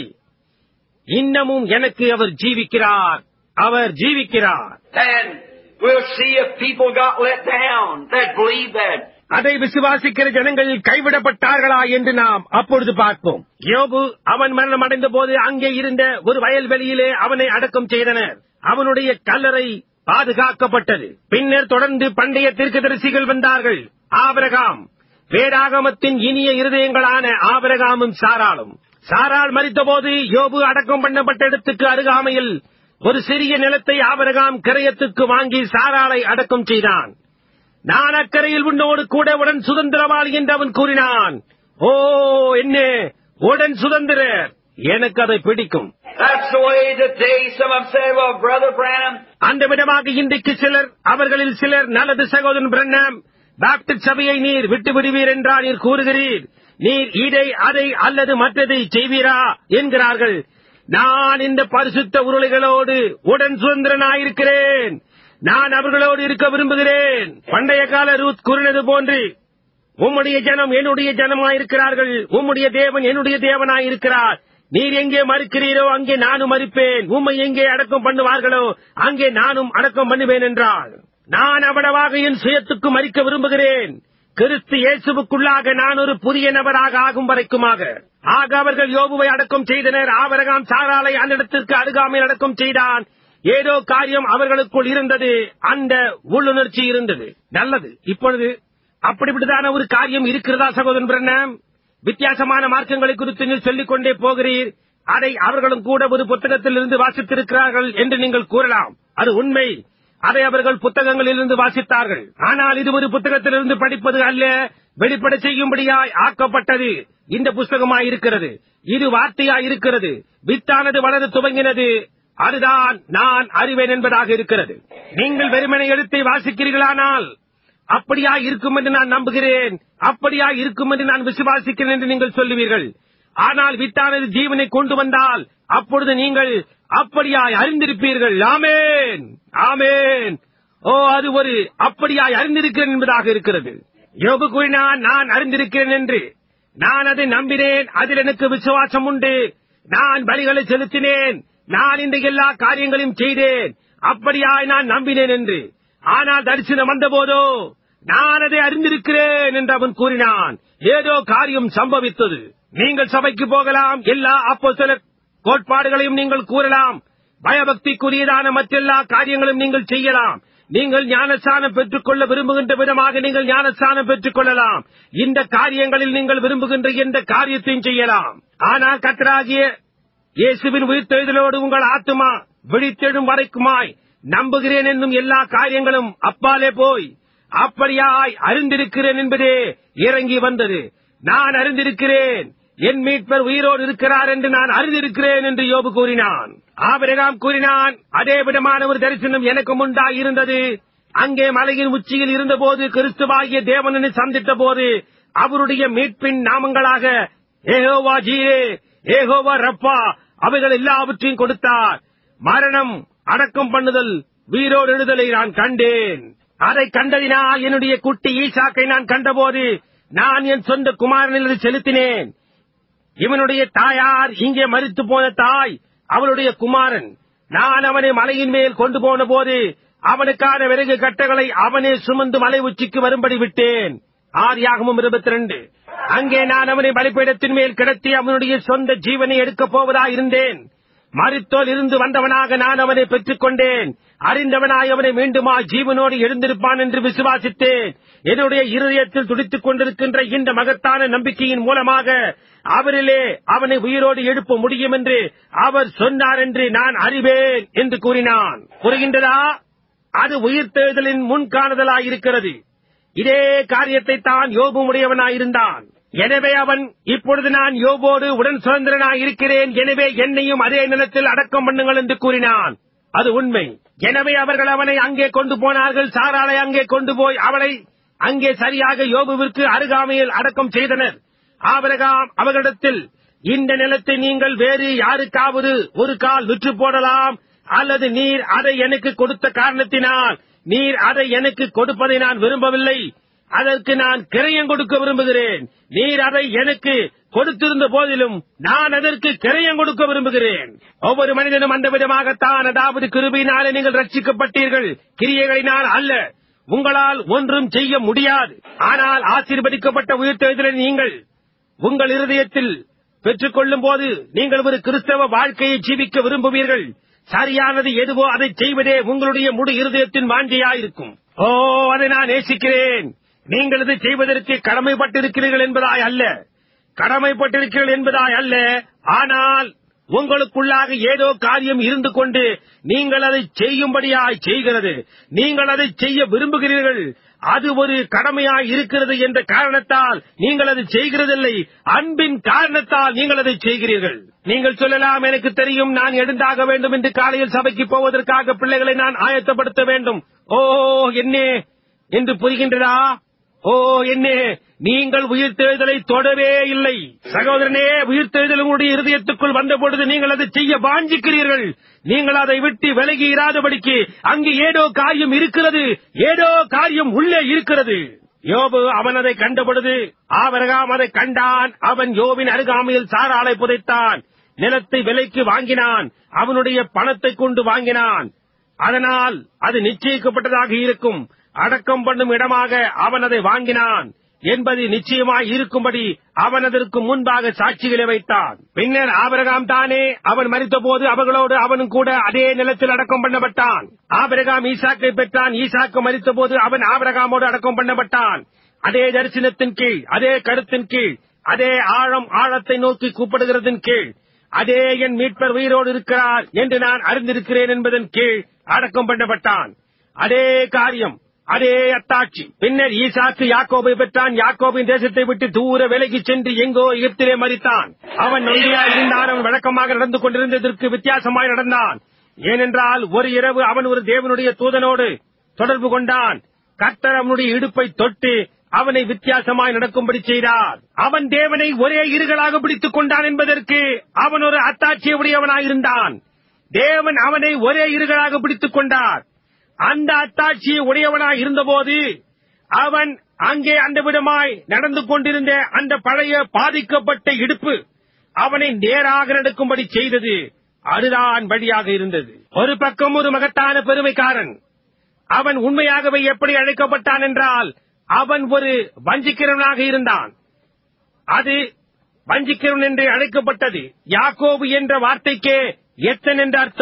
இன்னமும் எனக்கு அவர் ஜீவிக்கிறார் அவர் ஜீவிக்கிறார் And we'll see if people got let down that believe that. அதை விசுவாசிக்கிற ஜனங்கள் கைவிடப்பட்டார்களா என்று நாம் அப்பொழுது பார்ப்போம் யோபு அவன் மரணம் அடைந்த போது அங்கே இருந்த ஒரு வயல்வெளியிலே அவனை அடக்கம் செய்தனர் அவனுடைய கல்லறை பாதுகாக்கப்பட்டது பின்னர் தொடர்ந்து பண்டைய தீர்க்கதரிசிகள் வந்தார்கள் ஆபிரகாம் வேதாகமத்தின் இனிய இருதயங்களான ஆபிரகாமும் சாராளும் சாராள் மறித்தபோது யோபு அடக்கம் பண்ணப்பட்ட இடத்துக்கு அருகாமையில் ஒரு சிறிய நிலத்தை ஆபிரகாம் கிரயத்துக்கு வாங்கி சாராளை அடக்கம் செய்தான் நான் அக்கறையில் உன்னோடு கூட உடன் சுதந்திரவாளி என்று அவன் கூறினான் ஓ என்ன உடன் சுதந்திரர் எனக்கு அதை பிடிக்கும் That's the way today some of them say, well, Brother Branham, அந்த விதமாக இன்றைக்கு சிலர் அவர்களில் சிலர் நல்லது சகோதரன் பிரண்ணாம் பாப்டிஸ்ட் சபையை நீர் விட்டு விடுவீர் என்றா நீர் கூறுகிறீர் நீர் இதை அதை அல்லது மற்றதை செய்வீரா என்கிறார்கள் நான் இந்த பரிசுத்த உருளைகளோடு உடன் சுதந்திரனாயிருக்கிறேன் நான் அவர்களோடு இருக்க விரும்புகிறேன் பண்டைய கால ரூத் கூறினது போன்று உம்முடைய ஜனம் என்னுடைய ஜனமாயிருக்கிறார்கள் உம்முடைய தேவன் என்னுடைய தேவனாயிருக்கிறார் நீர் எங்கே மறுக்கிறீரோ அங்கே நானும் மறுப்பேன் உம்மை எங்கே அடக்கம் பண்ணுவார்களோ அங்கே நானும் அடக்கம் பண்ணுவேன் என்றாள் நான் அவ்வளவாக என் சுயத்துக்கு மறிக்க விரும்புகிறேன் கிறிஸ்து இயேசுவுக்குள்ளாக நான் ஒரு புதிய நபராக ஆகும் வரைக்குமாக ஆக அவர்கள் யோபுவை அடக்கம் செய்தனர் ஆவரகாம் சாராலை அந்த இடத்திற்கு அருகாமையில் அடக்கம் செய்தான் ஏதோ காரியம் அவர்களுக்குள் இருந்தது அந்த உள்ளுணர்ச்சி இருந்தது நல்லது இப்பொழுது அப்படிப்பட்டதான ஒரு காரியம் இருக்கிறதா சகோதரன் பிரண்ணம் வித்தியாசமான மார்க்கங்களை குறித்து நீர் சொல்லிக் கொண்டே போகிறீர் அதை அவர்களும் கூட ஒரு புத்தகத்தில் இருந்து வாசித்திருக்கிறார்கள் என்று நீங்கள் கூறலாம் அது உண்மை அதை அவர்கள் புத்தகங்களிலிருந்து வாசித்தார்கள் ஆனால் இது ஒரு புத்தகத்திலிருந்து படிப்பது அல்ல வெளிப்பட செய்யும்படியாய் ஆக்கப்பட்டது இந்த புஸ்தகமாய் இருக்கிறது இது வார்த்தையாய் இருக்கிறது வித்தானது வளர துவங்கினது அதுதான் நான் அறிவேன் என்பதாக இருக்கிறது நீங்கள் வெறுமனை எழுத்தை வாசிக்கிறீர்களானால் அப்படியா இருக்கும் என்று நான் நம்புகிறேன் அப்படியா இருக்கும் என்று நான் விசுவாசிக்கிறேன் என்று நீங்கள் சொல்லுவீர்கள் ஆனால் வித்தானது ஜீவனை கொண்டு வந்தால் அப்பொழுது நீங்கள் அப்படியாய் அறிந்திருப்பீர்கள் ஆமேன் ஆமேன் ஓ அது ஒரு அப்படியாய் அறிந்திருக்கிறேன் என்பதாக இருக்கிறது யோபு கூறினான் நான் அறிந்திருக்கிறேன் என்று நான் அதை நம்பினேன் அதில் எனக்கு விசுவாசம் உண்டு நான் பலிகளை செலுத்தினேன் நான் இந்த எல்லா காரியங்களையும் செய்தேன் அப்படியாய் நான் நம்பினேன் என்று ஆனால் தரிசனம் வந்தபோதோ நான் அதை அறிந்திருக்கிறேன் என்று அவன் கூறினான் ஏதோ காரியம் சம்பவித்தது நீங்கள் சபைக்கு போகலாம் எல்லா அப்போ சில கோட்பாடுகளையும் நீங்கள் கூறலாம் பயபக்திக்குரியதான மற்றெல்லா காரியங்களும் நீங்கள் செய்யலாம் நீங்கள் ஞானஸ்தானம் பெற்றுக்கொள்ள விரும்புகின்ற விதமாக நீங்கள் ஞானஸ்தானம் பெற்றுக் கொள்ளலாம் இந்த காரியங்களில் நீங்கள் விரும்புகின்ற எந்த காரியத்தையும் செய்யலாம் ஆனால் கத்தராகிய இயேசுவின் உயிர்த்தெழுதலோடு உங்கள் ஆத்துமா விழித்தெழும் வரைக்குமாய் நம்புகிறேன் என்னும் எல்லா காரியங்களும் அப்பாலே போய் அப்படியாய் அறிந்திருக்கிறேன் என்பதே இறங்கி வந்தது நான் அறிந்திருக்கிறேன் என் மீட்பர் உயிரோடு இருக்கிறார் என்று நான் அறிந்திருக்கிறேன் என்று யோபு கூறினான் ஆபிரகாம் கூறினான் அதே விதமான ஒரு தரிசனம் எனக்கு முன்பாக இருந்தது அங்கே மலையின் உச்சியில் இருந்தபோது கிறிஸ்துவாகிய தேவனனை சந்தித்த போது அவருடைய மீட்பின் நாமங்களாக ஏகோவா ஜீரே ஏகோவா ரப்பா அவைகள் எல்லாவற்றையும் கொடுத்தார் மரணம் அடக்கம் பண்ணுதல் வீரோடு எழுதலை நான் கண்டேன் அதை கண்டதினால் என்னுடைய குட்டி ஈசாக்கை நான் கண்டபோது நான் என் சொந்த குமாரனில் செலுத்தினேன் இவனுடைய தாயார் இங்கே மரித்து போன தாய் அவளுடைய குமாரன் நான் அவனை மலையின் மேல் கொண்டு போன போது அவனுக்கான விறகு கட்டைகளை அவனே சுமந்து மலை உச்சிக்கு வரும்படி விட்டேன் ஆதியாகமும் இருபத்தி ரெண்டு அங்கே நான் அவனை பலிப்பீடத்தின் மேல் கிடத்தி அவனுடைய சொந்த ஜீவனை எடுக்கப் போவதா இருந்தேன் மரித்தோல் இருந்து வந்தவனாக நான் அவனை பெற்றுக் கொண்டேன் அறிந்தவனாய் அவனை மீண்டுமா ஜீவனோடு எழுந்திருப்பான் என்று விசுவாசித்தேன் என்னுடைய இருதயத்தில் துடித்துக் கொண்டிருக்கின்ற இந்த மகத்தான நம்பிக்கையின் மூலமாக அவரிலே அவனை உயிரோடு எழுப்ப முடியும் என்று அவர் சொன்னார் என்று நான் அறிவேன் என்று கூறினான் புரிகின்றதா அது உயிர்த்தெழுதலின் முன்காணுதலாயிருக்கிறது இதே காரியத்தை தான் யோபு உடையவனாயிருந்தான் எனவே அவன் இப்பொழுது நான் யோபோடு உடன் சுதந்திரனாய் இருக்கிறேன் எனவே என்னையும் அதே நிலத்தில் அடக்கம் பண்ணுங்கள் என்று கூறினான் அது உண்மை எனவே அவர்கள் அவனை அங்கே கொண்டு போனார்கள் சாராளை அங்கே கொண்டு போய் அவளை அங்கே சரியாக யோபுவிற்கு அருகாமையில் அடக்கம் செய்தனர் ஆபிரகாம் அவர்களிடத்தில் இந்த நிலத்தை நீங்கள் வேறு யாருக்காவது ஒரு கால் விற்று போடலாம் அல்லது நீர் அதை எனக்கு கொடுத்த காரணத்தினால் நீர் அதை எனக்கு கொடுப்பதை நான் விரும்பவில்லை அதற்கு நான் கிரயம் கொடுக்க விரும்புகிறேன் நீர் அதை எனக்கு கொடுத்திருந்த போதிலும் நான் அதற்கு கிரயம் கொடுக்க விரும்புகிறேன் ஒவ்வொரு மனிதனும் அந்த விதமாகத்தான் அதாவது கிருபியினாலே நீங்கள் ரட்சிக்கப்பட்டீர்கள் கிரியைகளினால் அல்ல உங்களால் ஒன்றும் செய்ய முடியாது ஆனால் ஆசீர்வதிக்கப்பட்ட உயிர்த்தெழுதலை நீங்கள் உங்கள் இருதயத்தில் பெற்றுக் கொள்ளும் போது நீங்கள் ஒரு கிறிஸ்தவ வாழ்க்கையை ஜீவிக்க விரும்புவீர்கள் சரியானது எதுவோ அதை செய்வதே உங்களுடைய முழு இருதயத்தின் வாஞ்சியாயிருக்கும் ஓ அதை நான் நேசிக்கிறேன் நீங்கள் இது செய்வதற்கு கடமைப்பட்டிருக்கிறீர்கள் என்பதாய் அல்ல கடமைப்பட்டிருக்கிறீர்கள் என்பதாய் அல்ல ஆனால் உங்களுக்குள்ளாக ஏதோ காரியம் இருந்து கொண்டு நீங்கள் அதை செய்யும்படியாய் செய்கிறது நீங்கள் அதை செய்ய விரும்புகிறீர்கள் அது ஒரு கடமையாய் இருக்கிறது என்ற காரணத்தால் நீங்கள் அதை செய்கிறதில்லை அன்பின் காரணத்தால் நீங்கள் அதை செய்கிறீர்கள் நீங்கள் சொல்லலாம் எனக்கு தெரியும் நான் எழுந்தாக வேண்டும் என்று காலையில் சபைக்கு போவதற்காக பிள்ளைகளை நான் ஆயத்தப்படுத்த வேண்டும் ஓ என்னே என்று புரிகின்றதா ஓ என்னே நீங்கள் உயிர்த்தெழுதலை தொடவே இல்லை சகோதரனே உயிர்த்தெழுதல் உங்களுடைய இருதயத்துக்குள் வந்த பொழுது நீங்கள் அதை செய்ய வாஞ்சிக்கிறீர்கள் நீங்கள் அதை விட்டு விலகி இராதபடிக்கு அங்கு ஏதோ காரியம் இருக்கிறது ஏதோ காரியம் உள்ளே இருக்கிறது யோபு அவன் அதை கண்டபொழுது ஆபரகாம் அதை கண்டான் அவன் யோபின் அருகாமையில் சாராளை புதைத்தான் நிலத்தை விலைக்கு வாங்கினான் அவனுடைய பணத்தை கொண்டு வாங்கினான் அதனால் அது நிச்சயிக்கப்பட்டதாக இருக்கும் அடக்கம் பண்ணும் இடமாக அவன் அதை வாங்கினான் என்பது நிச்சயமாய் இருக்கும்படி அவன் அதற்கு முன்பாக சாட்சிகளை வைத்தான் பின்னர் ஆபரகாம் தானே அவன் மறித்தபோது அவர்களோடு அவனும் கூட அதே நிலத்தில் அடக்கம் பண்ணப்பட்டான் ஆபரகாம் ஈசாக்கை பெற்றான் ஈசாக்கு மறித்தபோது அவன் ஆபரகாமோடு அடக்கம் பண்ணப்பட்டான் அதே தரிசனத்தின் கீழ் அதே கருத்தின் கீழ் அதே ஆழம் ஆழத்தை நோக்கி கூப்பிடுகிறதின் கீழ் அதே என் மீட்பர் உயிரோடு இருக்கிறார் என்று நான் அறிந்திருக்கிறேன் என்பதன் கீழ் அடக்கம் பண்ணப்பட்டான் அதே காரியம் அதே அத்தாட்சி பின்னர் ஈசாக்கு யாக்கோபை பெற்றான் யாக்கோபின் தேசத்தை விட்டு தூர விலகி சென்று எங்கோ எகிப்திலே மறித்தான் அவன் நொண்டியாய் இருந்தான் அவன் வழக்கமாக நடந்து கொண்டிருந்ததற்கு வித்தியாசமாய் நடந்தான் ஏனென்றால் ஒரு இரவு அவன் ஒரு தேவனுடைய தூதனோடு தொடர்பு கொண்டான் கர்த்தர் அவனுடைய இடுப்பை தொட்டு அவனை வித்தியாசமாய் நடக்கும்படி செய்தார் அவன் தேவனை ஒரே இருகளாக பிடித்துக் கொண்டான் என்பதற்கு அவன் ஒரு அத்தாட்சியை உடையவனாயிருந்தான் தேவன் அவனை ஒரே இருகளாக பிடித்துக் கொண்டார் அந்த அத்தாட்சியை உடையவனாய் இருந்தபோது அவன் அங்கே அந்த விதமாய் நடந்து கொண்டிருந்த அந்த பழைய பாதிக்கப்பட்ட இடுப்பு அவனை நேராக நடக்கும்படி செய்தது அதுதான் வழியாக இருந்தது ஒரு பக்கம் ஒரு மகத்தான பெருமைக்காரன் அவன் உண்மையாகவே எப்படி அழைக்கப்பட்டான் என்றால் அவன் ஒரு வஞ்சிக்கிறவனாக இருந்தான் அது வஞ்சிக்கிறவன் என்று அழைக்கப்பட்டது யாக்கோபு என்ற வார்த்தைக்கே எத்தன் என்ற அர்த்தம்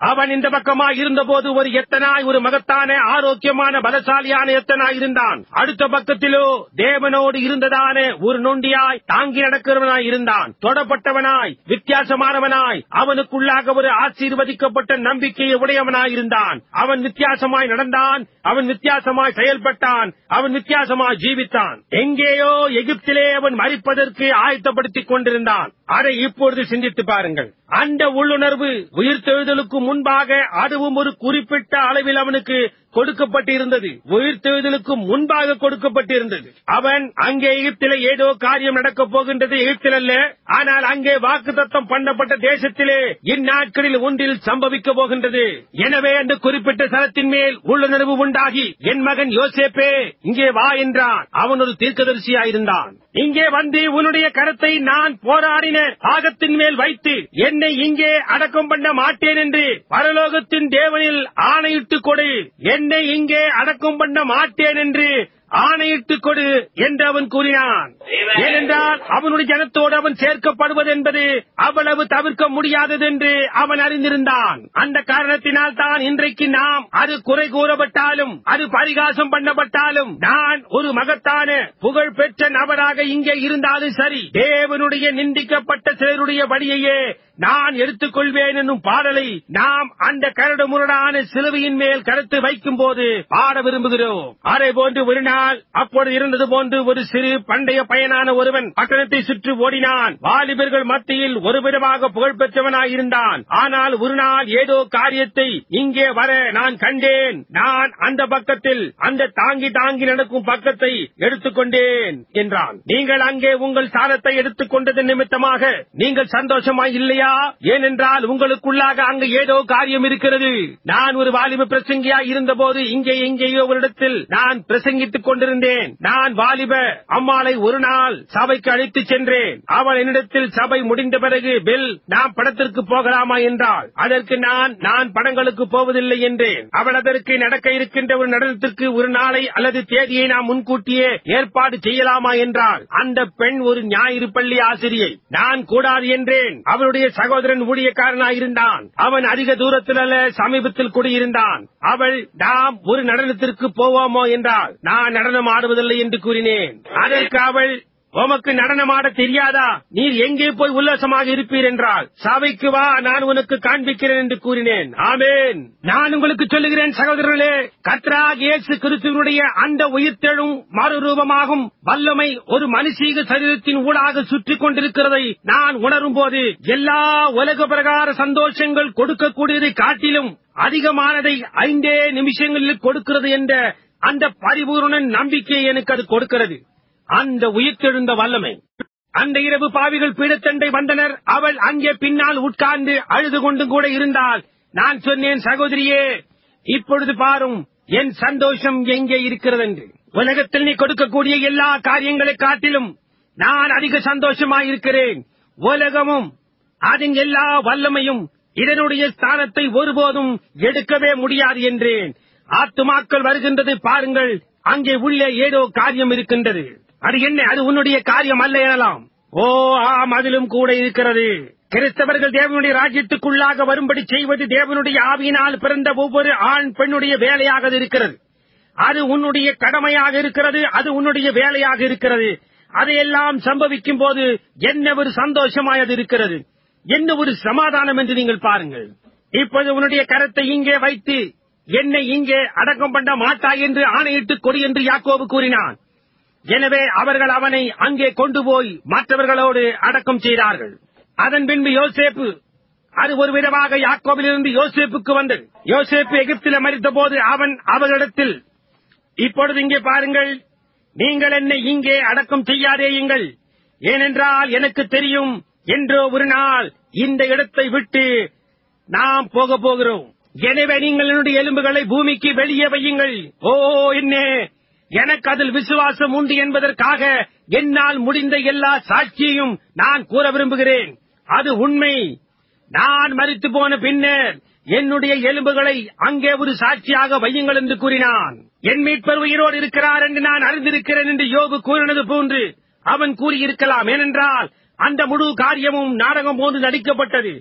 அவன் இந்த பக்கமாய் இருந்தபோது ஒரு எத்தனாய் ஒரு மகத்தான ஆரோக்கியமான பலசாலியான எத்தனாய் இருந்தான் அடுத்த பக்கத்திலோ தேவனோடு இருந்ததான ஒரு நொண்டியாய் தாங்கி நடக்கிறவனாய் இருந்தான் தொடப்பட்டவனாய் வித்தியாசமானவனாய் அவனுக்குள்ளாக ஒரு ஆசீர்வதிக்கப்பட்ட நம்பிக்கையை உடையவனாய் இருந்தான் அவன் வித்தியாசமாய் நடந்தான் அவன் வித்தியாசமாய் செயல்பட்டான் அவன் வித்தியாசமாய் ஜீவித்தான் எங்கேயோ எகிப்திலே அவன் மறிப்பதற்கு ஆயத்தப்படுத்திக் கொண்டிருந்தான் அதை இப்பொழுது சிந்தித்து பாருங்கள் அந்த உள்ளுணர்வு உயிர்த்தெழுதலுக்கு முன்பாக அதுவும் ஒரு குறிப்பிட்ட அளவில் அவனுக்கு கொடுக்கப்பட்டிருந்தது உயிர்த்தெழுதலுக்கு முன்பாக கொடுக்கப்பட்டிருந்தது அவன் அங்கே எகிப்திலே ஏதோ காரியம் நடக்கப் போகின்றது எகிப்தில் அல்ல ஆனால் அங்கே வாக்குத்தத்தம் பண்ணப்பட்ட தேசத்திலே இந்நாட்களில் ஒன்றில் சம்பவிக்க போகின்றது எனவே அந்த குறிப்பிட்ட ஸ்தலத்தின் மேல் உள்ளுணர்வு உண்டாகி என் மகன் யோசேப்பே இங்கே வா என்றான் அவன் ஒரு தீர்க்கதரிசியாயிருந்தான் இங்கே வந்து உன்னுடைய கரத்தை நான் போராடின ஆகத்தின் மேல் வைத்து என்னை இங்கே அடக்கம் பண்ண மாட்டேன் என்று பரலோகத்தின் தேவனில் ஆணையிட்டு கொடு என்னை இங்கே அடக்கம் பண்ண மாட்டேன் என்று ஆணையிட்டு கொடு என்று அவன் கூறினான் Amen. ஏனென்றால் அவனுடைய ஜனத்தோடு அவன் சேர்க்கப்படுவது என்பது அவ்வளவு தவிர்க்க முடியாதது என்று அவன் அறிந்திருந்தான் அந்த காரணத்தினால் தான் இன்றைக்கு நாம் அது குறை கூறப்பட்டாலும் அது பரிகாசம் பண்ணப்பட்டாலும் நான் ஒரு மகத்தான புகழ் பெற்ற நபராக இங்கே இருந்தாலும் சரி தேவனுடைய நிந்திக்கப்பட்ட சிலருடைய வழியையே நான் எடுத்துக்கொள்வேன் என்னும் பாடலை நாம் அந்த கரடு முரடான சிலுவையின் மேல் கருத்து வைக்கும் போது பாட விரும்புகிறோம் அதே போன்று ஒரு நாள் அப்பொழுது இருந்தது போன்று ஒரு சிறு பண்டைய பயனான ஒருவன் பட்டணத்தை சுற்றி ஓடினான் வாலிபர்கள் மத்தியில் ஒரு விதமாக புகழ் பெற்றவனாய் இருந்தான் ஆனால் ஒரு நாள் ஏதோ காரியத்தை இங்கே வர நான் கண்டேன் நான் அந்த பக்கத்தில் அந்த தாங்கி தாங்கி நடக்கும் பக்கத்தை எடுத்துக்கொண்டேன் என்றான் நீங்கள் அங்கே உங்கள் சாதத்தை எடுத்துக்கொண்டது நிமித்தமாக நீங்கள் சந்தோஷமாய் இல்லையா ஏனென்றால் உங்களுக்குள்ளாக அங்கு ஏதோ காரியம் இருக்கிறது நான் ஒரு வாலிப பிரசங்கியா இருந்தபோது இங்கே எங்கேயோ ஒரு இடத்தில் நான் பிரசங்கித்துக் கொண்டிருந்தேன் நான் வாலிப அம்மாளை ஒரு நாள் சபைக்கு அழைத்துச் சென்றேன் அவள் என்னிடத்தில் சபை முடிந்த பிறகு பில் நாம் படத்திற்கு போகலாமா என்றாள் அதற்கு நான் நான் படங்களுக்கு போவதில்லை என்றேன் அவள் அதற்கு நடக்க இருக்கின்ற ஒரு நடனத்திற்கு ஒரு நாளை அல்லது தேதியை நாம் முன்கூட்டியே ஏற்பாடு செய்யலாமா என்றாள் அந்த பெண் ஒரு ஞாயிறு பள்ளி ஆசிரியை நான் கூடாது என்றேன் அவளுடைய சகோதரன் ஊழியக்காரனாயிருந்தான் அவன் அதிக தூரத்தில் அல்ல சமீபத்தில் குடியிருந்தான் அவள் நாம் ஒரு நடனத்திற்கு போவோமோ என்றாள் நான் நடனம் ஆடுவதில்லை என்று கூறினேன் அதற்கு அவள் உமக்கு நடனமாட தெரியாதா நீர் எங்கே போய் உல்லாசமாக இருப்பீர் என்றால் சபைக்கு வா நான் உனக்கு காண்பிக்கிறேன் என்று கூறினேன் ஆமேன் நான் உங்களுக்கு சொல்லுகிறேன் சகோதரர்களே கத்ராக் இயேசு கிறிஸ்துவனுடைய அந்த உயிர்த்தெழும் மறுரூபமாகும் வல்லமை ஒரு மனுஷீக சரீரத்தின் ஊடாக சுற்றி கொண்டிருக்கிறதை நான் உணரும் போது எல்லா உலக பிரகார சந்தோஷங்கள் கொடுக்கக்கூடியதை காட்டிலும் அதிகமானதை ஐந்தே நிமிஷங்களில் கொடுக்கிறது என்ற அந்த பரிபூர்ண நம்பிக்கை எனக்கு அது கொடுக்கிறது அந்த உயிர்த்தெழுந்த வல்லமை அந்த இரவு பாவிகள் பீடத்தண்டை வந்தனர் அவள் அங்கே பின்னால் உட்கார்ந்து அழுது கொண்டும் கூட இருந்தால் நான் சொன்னேன் சகோதரியே இப்பொழுது பாரும் என் சந்தோஷம் எங்கே இருக்கிறது என்று உலகத்தில் நீ கொடுக்கக்கூடிய எல்லா காரியங்களை காட்டிலும் நான் அதிக சந்தோஷமாயிருக்கிறேன் உலகமும் அதன் எல்லா வல்லமையும் இதனுடைய ஸ்தானத்தை ஒருபோதும் எடுக்கவே முடியாது என்றேன் ஆத்துமாக்கள் வருகின்றது பாருங்கள் அங்கே உள்ளே ஏதோ காரியம் இருக்கின்றது அது என்ன அது உன்னுடைய காரியம் அல்ல எனலாம் ஓ ஆம் அதிலும் கூட இருக்கிறது கிறிஸ்தவர்கள் தேவனுடைய ராஜ்யத்துக்குள்ளாக வரும்படி செய்வது தேவனுடைய ஆவியினால் பிறந்த ஒவ்வொரு ஆண் பெண்ணுடைய வேலையாக அது இருக்கிறது அது உன்னுடைய கடமையாக இருக்கிறது அது உன்னுடைய வேலையாக இருக்கிறது அதையெல்லாம் சம்பவிக்கும் போது என்ன ஒரு சந்தோஷமாய் அது இருக்கிறது என்ன ஒரு சமாதானம் என்று நீங்கள் பாருங்கள் இப்போது உன்னுடைய கரத்தை இங்கே வைத்து என்னை இங்கே அடக்கம் பண்ண மாட்டாய் என்று ஆணையிட்டு கொடு என்று யாக்கோபு கூறினான் எனவே அவர்கள் அவனை அங்கே கொண்டு போய் மற்றவர்களோடு அடக்கம் செய்தார்கள் அதன் பின்பு யோசேப்பு அது ஒரு விதமாக யாக்கோபிலிருந்து யோசேப்புக்கு வந்தது யோசேப்பு எகிப்தில் மறித்த போது அவன் அவர்களிடத்தில் இப்பொழுது இங்கே பாருங்கள் நீங்கள் என்னை இங்கே அடக்கம் செய்யாதேயுங்கள் ஏனென்றால் எனக்கு தெரியும் என்றோ ஒரு நாள் இந்த இடத்தை விட்டு நாம் போக போகிறோம் எனவே நீங்கள் என்னுடைய எலும்புகளை பூமிக்கு வெளியே வையுங்கள் ஓ என்ன எனக்கு அதில் விசுவாசம் உண்டு என்பதற்காக என்னால் முடிந்த எல்லா சாட்சியையும் நான் கூற விரும்புகிறேன் அது உண்மை நான் மறித்து போன பின்னர் என்னுடைய எலும்புகளை அங்கே ஒரு சாட்சியாக வையுங்கள் என்று கூறினான் என் மீட்பர் உயிரோடு இருக்கிறார் என்று நான் அறிந்திருக்கிறேன் என்று யோபு கூறினது போன்று அவன் கூறியிருக்கலாம் ஏனென்றால் அந்த முழு காரியமும் நாடகம் போன்று நடிக்கப்பட்டது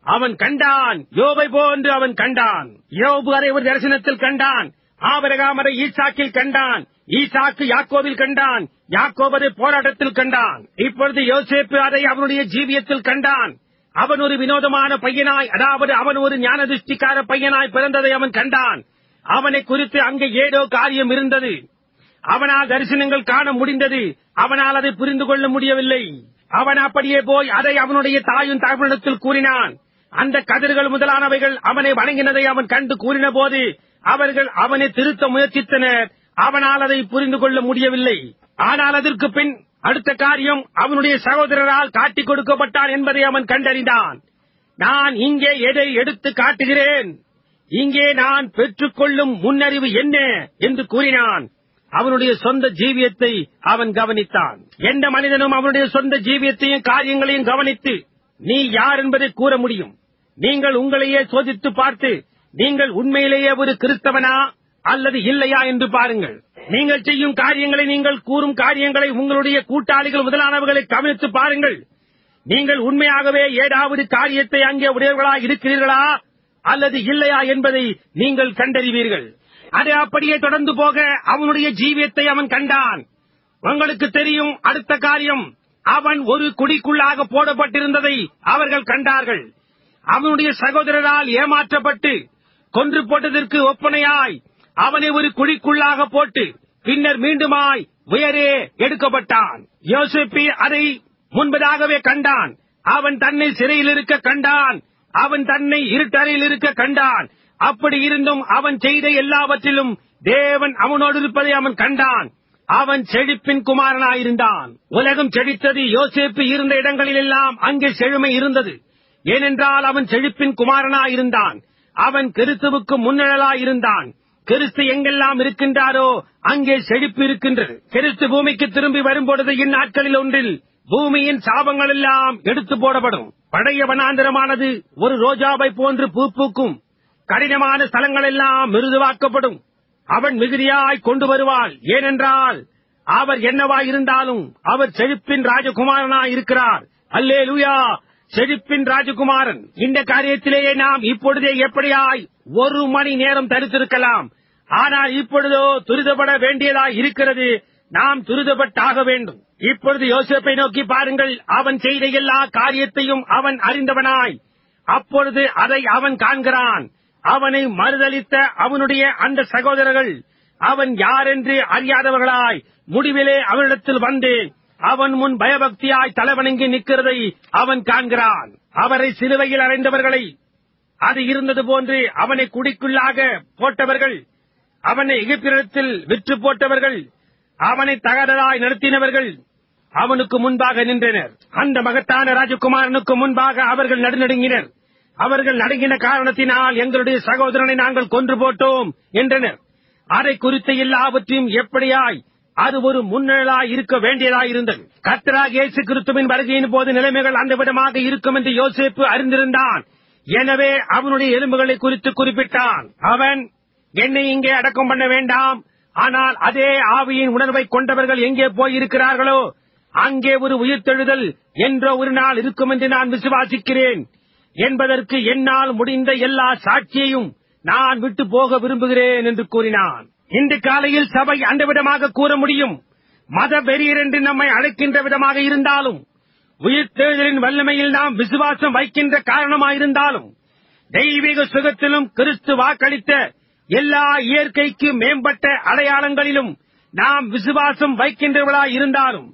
அவன் கண்டான் யோபை போன்று அவன் கண்டான் யோபு அதை ஒரு தரிசனத்தில் கண்டான் ஆபரகாம் அதை ஈசாக்கில் கண்டான் ஈசாக்கு யாக்கோவில் கண்டான் யாக்கோப் அதை போராட்டத்தில் கண்டான் இப்பொழுது யோசேப்பு அதை அவனுடைய ஜீவியத்தில் கண்டான் அவன் ஒரு வினோதமான பையனாய் அதாவது அவன் ஒரு ஞானதிஷ்டிக்கார பையனாய் பிறந்ததை அவன் கண்டான் அவனை குறித்து அங்கே ஏதோ காரியம் இருந்தது அவனால் தரிசனங்கள் காண முடிந்தது அவனால் அதை புரிந்து கொள்ள முடியவில்லை அவன் அப்படியே போய் அதை அவனுடைய தாயும் தகவலிடத்தில் கூறினான் அந்த கதிர்கள் முதலானவைகள் அவனை வணங்கினதை அவன் கண்டு கூறின போது அவர்கள் அவனை திருத்த முயற்சித்தனர் அவனால் அதை புரிந்து கொள்ள முடியவில்லை ஆனால் அதற்கு பின் அடுத்த காரியம் அவனுடைய சகோதரரால் காட்டிக் கொடுக்கப்பட்டான் என்பதை அவன் கண்டறிந்தான் நான் இங்கே எதை எடுத்து காட்டுகிறேன் இங்கே நான் பெற்றுக்கொள்ளும் முன்னறிவு என்ன என்று கூறினான் அவனுடைய சொந்த ஜீவியத்தை அவன் கவனித்தான் எந்த மனிதனும் அவனுடைய சொந்த ஜீவியத்தையும் காரியங்களையும் கவனித்து நீ யார் என்பதை கூற முடியும் நீங்கள் உங்களையே சோதித்து பார்த்து நீங்கள் உண்மையிலேயே ஒரு கிறிஸ்தவனா அல்லது இல்லையா என்று பாருங்கள் நீங்கள் செய்யும் காரியங்களை நீங்கள் கூறும் காரியங்களை உங்களுடைய கூட்டாளிகள் முதலானவர்களை கவனித்து பாருங்கள் நீங்கள் உண்மையாகவே ஏதாவது காரியத்தை அங்கே உடையவர்களாக இருக்கிறீர்களா அல்லது இல்லையா என்பதை நீங்கள் கண்டறிவீர்கள் அது அப்படியே தொடர்ந்து போக அவனுடைய ஜீவியத்தை அவன் கண்டான் உங்களுக்கு தெரியும் அடுத்த காரியம் அவன் ஒரு குடிக்குள்ளாக போடப்பட்டிருந்ததை அவர்கள் கண்டார்கள் அவனுடைய சகோதரரால் ஏமாற்றப்பட்டு கொன்று போட்டதற்கு ஒப்பனையாய் அவனை ஒரு குழிக்குள்ளாக போட்டு பின்னர் மீண்டுமாய் உயரே எடுக்கப்பட்டான் யோசிப்பி அதை முன்பதாகவே கண்டான் அவன் தன்னை சிறையில் இருக்க கண்டான் அவன் தன்னை இருட்டறையில் இருக்க கண்டான் அப்படி இருந்தும் அவன் செய்த எல்லாவற்றிலும் தேவன் அவனோடு இருப்பதை அவன் கண்டான் அவன் செழிப்பின் குமாரனாயிருந்தான் உலகம் செழித்தது யோசேப்பு இருந்த இடங்களிலெல்லாம் அங்கே செழுமை இருந்தது ஏனென்றால் அவன் செழிப்பின் குமாரனாயிருந்தான் அவன் கிறிஸ்துவுக்கு முன்னிழலாயிருந்தான் கிறிஸ்து எங்கெல்லாம் இருக்கின்றாரோ அங்கே செழிப்பு இருக்கின்றது கிறிஸ்து பூமிக்கு திரும்பி வரும்பொழுது இந்நாட்களில் ஒன்றில் பூமியின் சாபங்கள் எல்லாம் எடுத்து போடப்படும் பழைய வனாந்திரமானது ஒரு ரோஜாவை போன்று பூ பூக்கும் கடினமான ஸ்தலங்கள் எல்லாம் மிருதுவாக்கப்படும் அவன் மிகுதியாய் கொண்டு வருவாள் ஏனென்றால் அவர் என்னவாயிருந்தாலும் அவர் செழிப்பின் ராஜகுமாரனாய் இருக்கிறார் அல்லே லூயா செழிப்பின் ராஜகுமாரன் இந்த காரியத்திலேயே நாம் இப்பொழுதே எப்படியாய் ஒரு மணி நேரம் தரித்திருக்கலாம் ஆனால் இப்பொழுதோ துரிதப்பட வேண்டியதாய் இருக்கிறது நாம் துரிதப்பட்டாக வேண்டும் இப்பொழுது யோசேப்பை நோக்கி பாருங்கள் அவன் செய்த எல்லா காரியத்தையும் அவன் அறிந்தவனாய் அப்பொழுது அதை அவன் காண்கிறான் அவனை மறுதளித்த அவனுடைய அந்த சகோதரர்கள் அவன் யாரென்று அறியாதவர்களாய் முடிவிலே அவனிடத்தில் வந்து அவன் முன் பயபக்தியாய் தலைவணங்கி நிற்கிறதை அவன் காண்கிறான் அவரை சிலுவையில் அறைந்தவர்களை அது இருந்தது போன்று அவனை குடிக்குள்ளாக போட்டவர்கள் அவனை எகிப்திடத்தில் விற்று போட்டவர்கள் அவனை தகராய் நடத்தினவர்கள் அவனுக்கு முன்பாக நின்றனர் அந்த மகத்தான ராஜகுமாரனுக்கு முன்பாக அவர்கள் நடுநடுங்கினர் அவர்கள் நடுங்கின காரணத்தினால் எங்களுடைய சகோதரனை நாங்கள் கொன்று போட்டோம் என்றனர் அதை குறித்த எல்லாவற்றையும் எப்படியாய் அது ஒரு முன்னேளாய் இருக்க வேண்டியதாய் இருந்தது கத்தராக இயேசு கிறிஸ்துவின் வருகையின் போது நிலைமைகள் அந்த விதமாக இருக்கும் என்று யோசேப்பு அறிந்திருந்தான் எனவே அவனுடைய எலும்புகளை குறித்து குறிப்பிட்டான் அவன் என்னை இங்கே அடக்கம் பண்ண வேண்டாம் ஆனால் அதே ஆவியின் உணர்வை கொண்டவர்கள் எங்கே போயிருக்கிறார்களோ அங்கே ஒரு உயிர்த்தெழுதல் என்ற ஒரு நாள் இருக்கும் என்று நான் விசுவாசிக்கிறேன் என்பதற்கு என்னால் முடிந்த எல்லா சாட்சியையும் நான் விட்டு போக விரும்புகிறேன் என்று கூறினான் இன்று காலையில் சபை அந்த விதமாக கூற முடியும் மத வெறியர் என்று நம்மை அழைக்கின்ற விதமாக இருந்தாலும் உயிர்த்தெழுதலின் வல்லமையில் நாம் விசுவாசம் வைக்கின்ற காரணமாயிருந்தாலும் தெய்வீக சுகத்திலும் கிறிஸ்து வாக்களித்த எல்லா இயற்கைக்கு மேம்பட்ட அடையாளங்களிலும் நாம் விசுவாசம் வைக்கின்றவர்களாய் இருந்தாலும்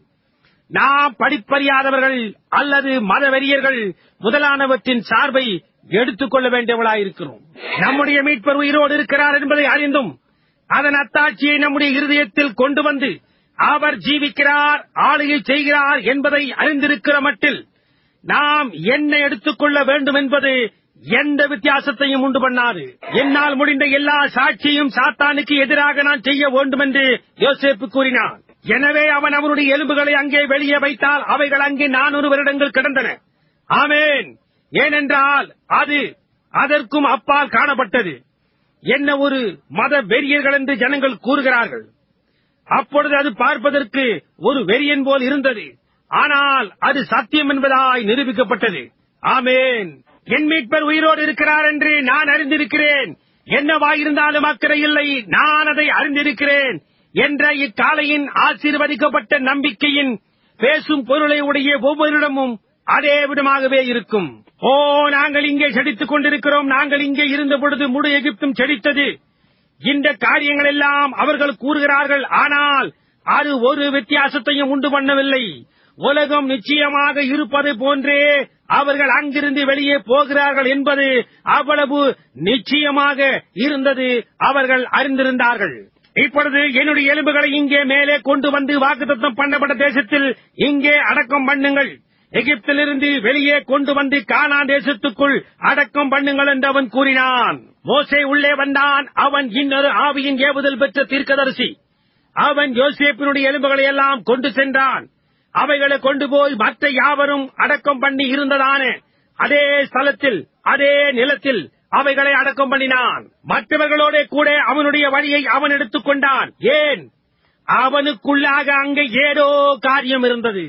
நாம் படிப்பறியாதவர்கள் அல்லது மதவெறியர்கள் முதலானவற்றின் சார்பை எடுத்துக் கொள்ள வேண்டியவர்களாயிருக்கிறோம் நம்முடைய மீட்பர் உயிரோடு இருக்கிறார் என்பதை அறிந்தும் அதன் அத்தாட்சியை நம்முடைய இருதயத்தில் கொண்டு வந்து அவர் ஜீவிக்கிறார் ஆளுகை செய்கிறார் என்பதை அறிந்திருக்கிற மட்டில் நாம் என்ன எடுத்துக்கொள்ள வேண்டும் என்பது எந்த வித்தியாசத்தையும் உண்டு பண்ணாது என்னால் முடிந்த எல்லா சாட்சியும் சாத்தானுக்கு எதிராக நான் செய்ய வேண்டும் என்று யோசேப்பு கூறினான் எனவே அவன் அவனுடைய எலும்புகளை அங்கே வெளியே வைத்தால் அவைகள் அங்கே நானூறு வருடங்கள் கிடந்தன ஆமேன் ஏனென்றால் அது அதற்கும் அப்பால் காணப்பட்டது என்ன ஒரு மத வெறியர்கள் என்று ஜனங்கள் கூறுகிறார்கள் அப்பொழுது அது பார்ப்பதற்கு ஒரு வெறியன் போல் இருந்தது ஆனால் அது சத்தியம் என்பதாய் நிரூபிக்கப்பட்டது ஆமேன் என் மீட்பர் உயிரோடு இருக்கிறார் என்று நான் அறிந்திருக்கிறேன் என்னவாயிருந்தாலும் அக்கறை இல்லை நான் அதை அறிந்திருக்கிறேன் என்ற இக்காலையின் ஆசீர்வதிக்கப்பட்ட நம்பிக்கையின் பேசும் பொருளை உடைய ஒவ்வொருடமும் அதே விதமாகவே இருக்கும் ஓ நாங்கள் இங்கே செடித்துக் கொண்டிருக்கிறோம் நாங்கள் இங்கே இருந்த பொழுது முழு எகிப்தும் செடித்தது இந்த காரியங்கள் எல்லாம் அவர்கள் கூறுகிறார்கள் ஆனால் அது ஒரு வித்தியாசத்தையும் உண்டு பண்ணவில்லை உலகம் நிச்சயமாக இருப்பது போன்றே அவர்கள் அங்கிருந்து வெளியே போகிறார்கள் என்பது அவ்வளவு நிச்சயமாக இருந்தது அவர்கள் அறிந்திருந்தார்கள் இப்பொழுது என்னுடைய எலும்புகளை இங்கே மேலே கொண்டு வந்து வாக்குத்தத்தம் பண்ணப்பட்ட தேசத்தில் இங்கே அடக்கம் பண்ணுங்கள் எகிப்திலிருந்து வெளியே கொண்டு வந்து கானான் தேசத்துக்குள் அடக்கம் பண்ணுங்கள் என்று அவன் கூறினான் மோசே உள்ளே வந்தான் அவன் இன்னொரு ஆவியின் ஏவுதல் பெற்ற தீர்க்கதரிசி அவன் யோசேப்பினுடைய எலும்புகளை எல்லாம் கொண்டு சென்றான் அவைகளை கொண்டு போய் மற்ற யாவரும் அடக்கம் பண்ணி இருந்ததான அதே ஸ்தலத்தில் அதே நிலத்தில் அவைகளை அடக்கம் பண்ணினான் மற்றவர்களோட கூட அவனுடைய வழியை அவன் எடுத்துக் கொண்டான் ஏன் அவனுக்குள்ளாக அங்கே ஏதோ காரியம் இருந்தது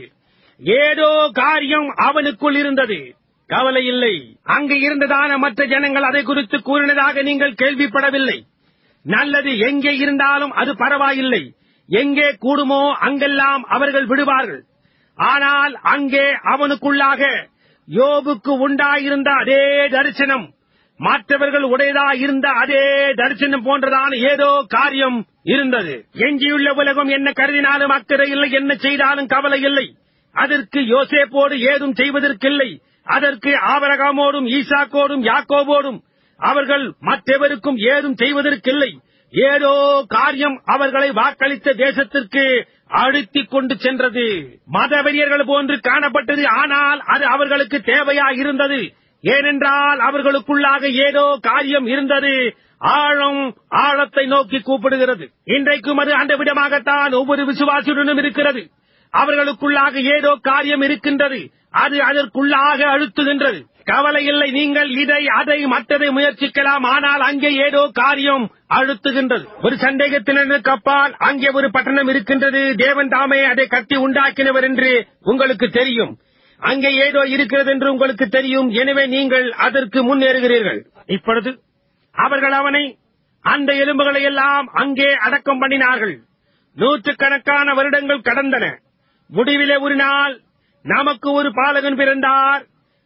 ஏதோ காரியம் அவனுக்குள் இருந்தது கவலை இல்லை அங்கு இருந்ததான மற்ற ஜனங்கள் அதை குறித்து கூறினதாக நீங்கள் கேள்விப்படவில்லை நல்லது எங்கே இருந்தாலும் அது பரவாயில்லை எங்கே கூடுமோ அங்கெல்லாம் அவர்கள் விடுவார்கள் ஆனால் அங்கே அவனுக்குள்ளாக யோபுக்கு உண்டாயிருந்த அதே தரிசனம் மற்றவர்கள் உடையதா இருந்த அதே தரிசனம் போன்றதான ஏதோ காரியம் இருந்தது எஞ்சியுள்ள உலகம் என்ன கருதினாலும் அக்கறை இல்லை என்ன செய்தாலும் கவலை இல்லை அதற்கு யோசேப்போடு ஏதும் செய்வதற்கில்லை அதற்கு ஆபரகாமோடும் ஈசாக்கோடும் யாக்கோபோடும் அவர்கள் மற்றவருக்கும் ஏதும் செய்வதற்கில்லை ஏதோ காரியம் அவர்களை வாக்களித்த தேசத்திற்கு அழுத்திக் கொண்டு சென்றது மதவெறியர்கள் போன்று காணப்பட்டது ஆனால் அது அவர்களுக்கு தேவையா இருந்தது ஏனென்றால் அவர்களுக்குள்ளாக ஏதோ காரியம் இருந்தது ஆழம் ஆழத்தை நோக்கி கூப்பிடுகிறது இன்றைக்கும் அது அந்த விடமாகத்தான் ஒவ்வொரு விசுவாசியுடனும் இருக்கிறது அவர்களுக்குள்ளாக ஏதோ காரியம் இருக்கின்றது அது அதற்குள்ளாக அழுத்துகின்றது கவலை இல்லை நீங்கள் இதை அதை மற்றதை முயற்சிக்கலாம் ஆனால் அங்கே ஏதோ காரியம் அழுத்துகின்றது ஒரு சந்தேகத்தினருக்கு அப்பால் அங்கே ஒரு பட்டணம் இருக்கின்றது தேவன் தாமே அதை கட்டி உண்டாக்கினவர் என்று உங்களுக்கு தெரியும் அங்கே ஏதோ இருக்கிறது என்று உங்களுக்கு தெரியும் எனவே நீங்கள் அதற்கு முன்னேறுகிறீர்கள் இப்பொழுது அவர்கள் அவனை அந்த எலும்புகளை எல்லாம் அங்கே அடக்கம் பண்ணினார்கள் நூற்றுக்கணக்கான வருடங்கள் கடந்தன முடிவிலே ஒரு நாள் நமக்கு ஒரு பாலகன் பிறந்தார்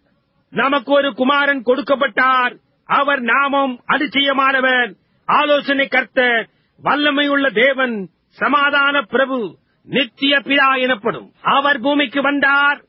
நமக்கு ஒரு குமாரன் கொடுக்கப்பட்டார் அவர் நாமம் அதிசயமானவர் ஆலோசனை கர்த்தர் வல்லமையுள்ள தேவன் சமாதான பிரபு நித்திய பிதா எனப்படும் அவர் பூமிக்கு வந்தார்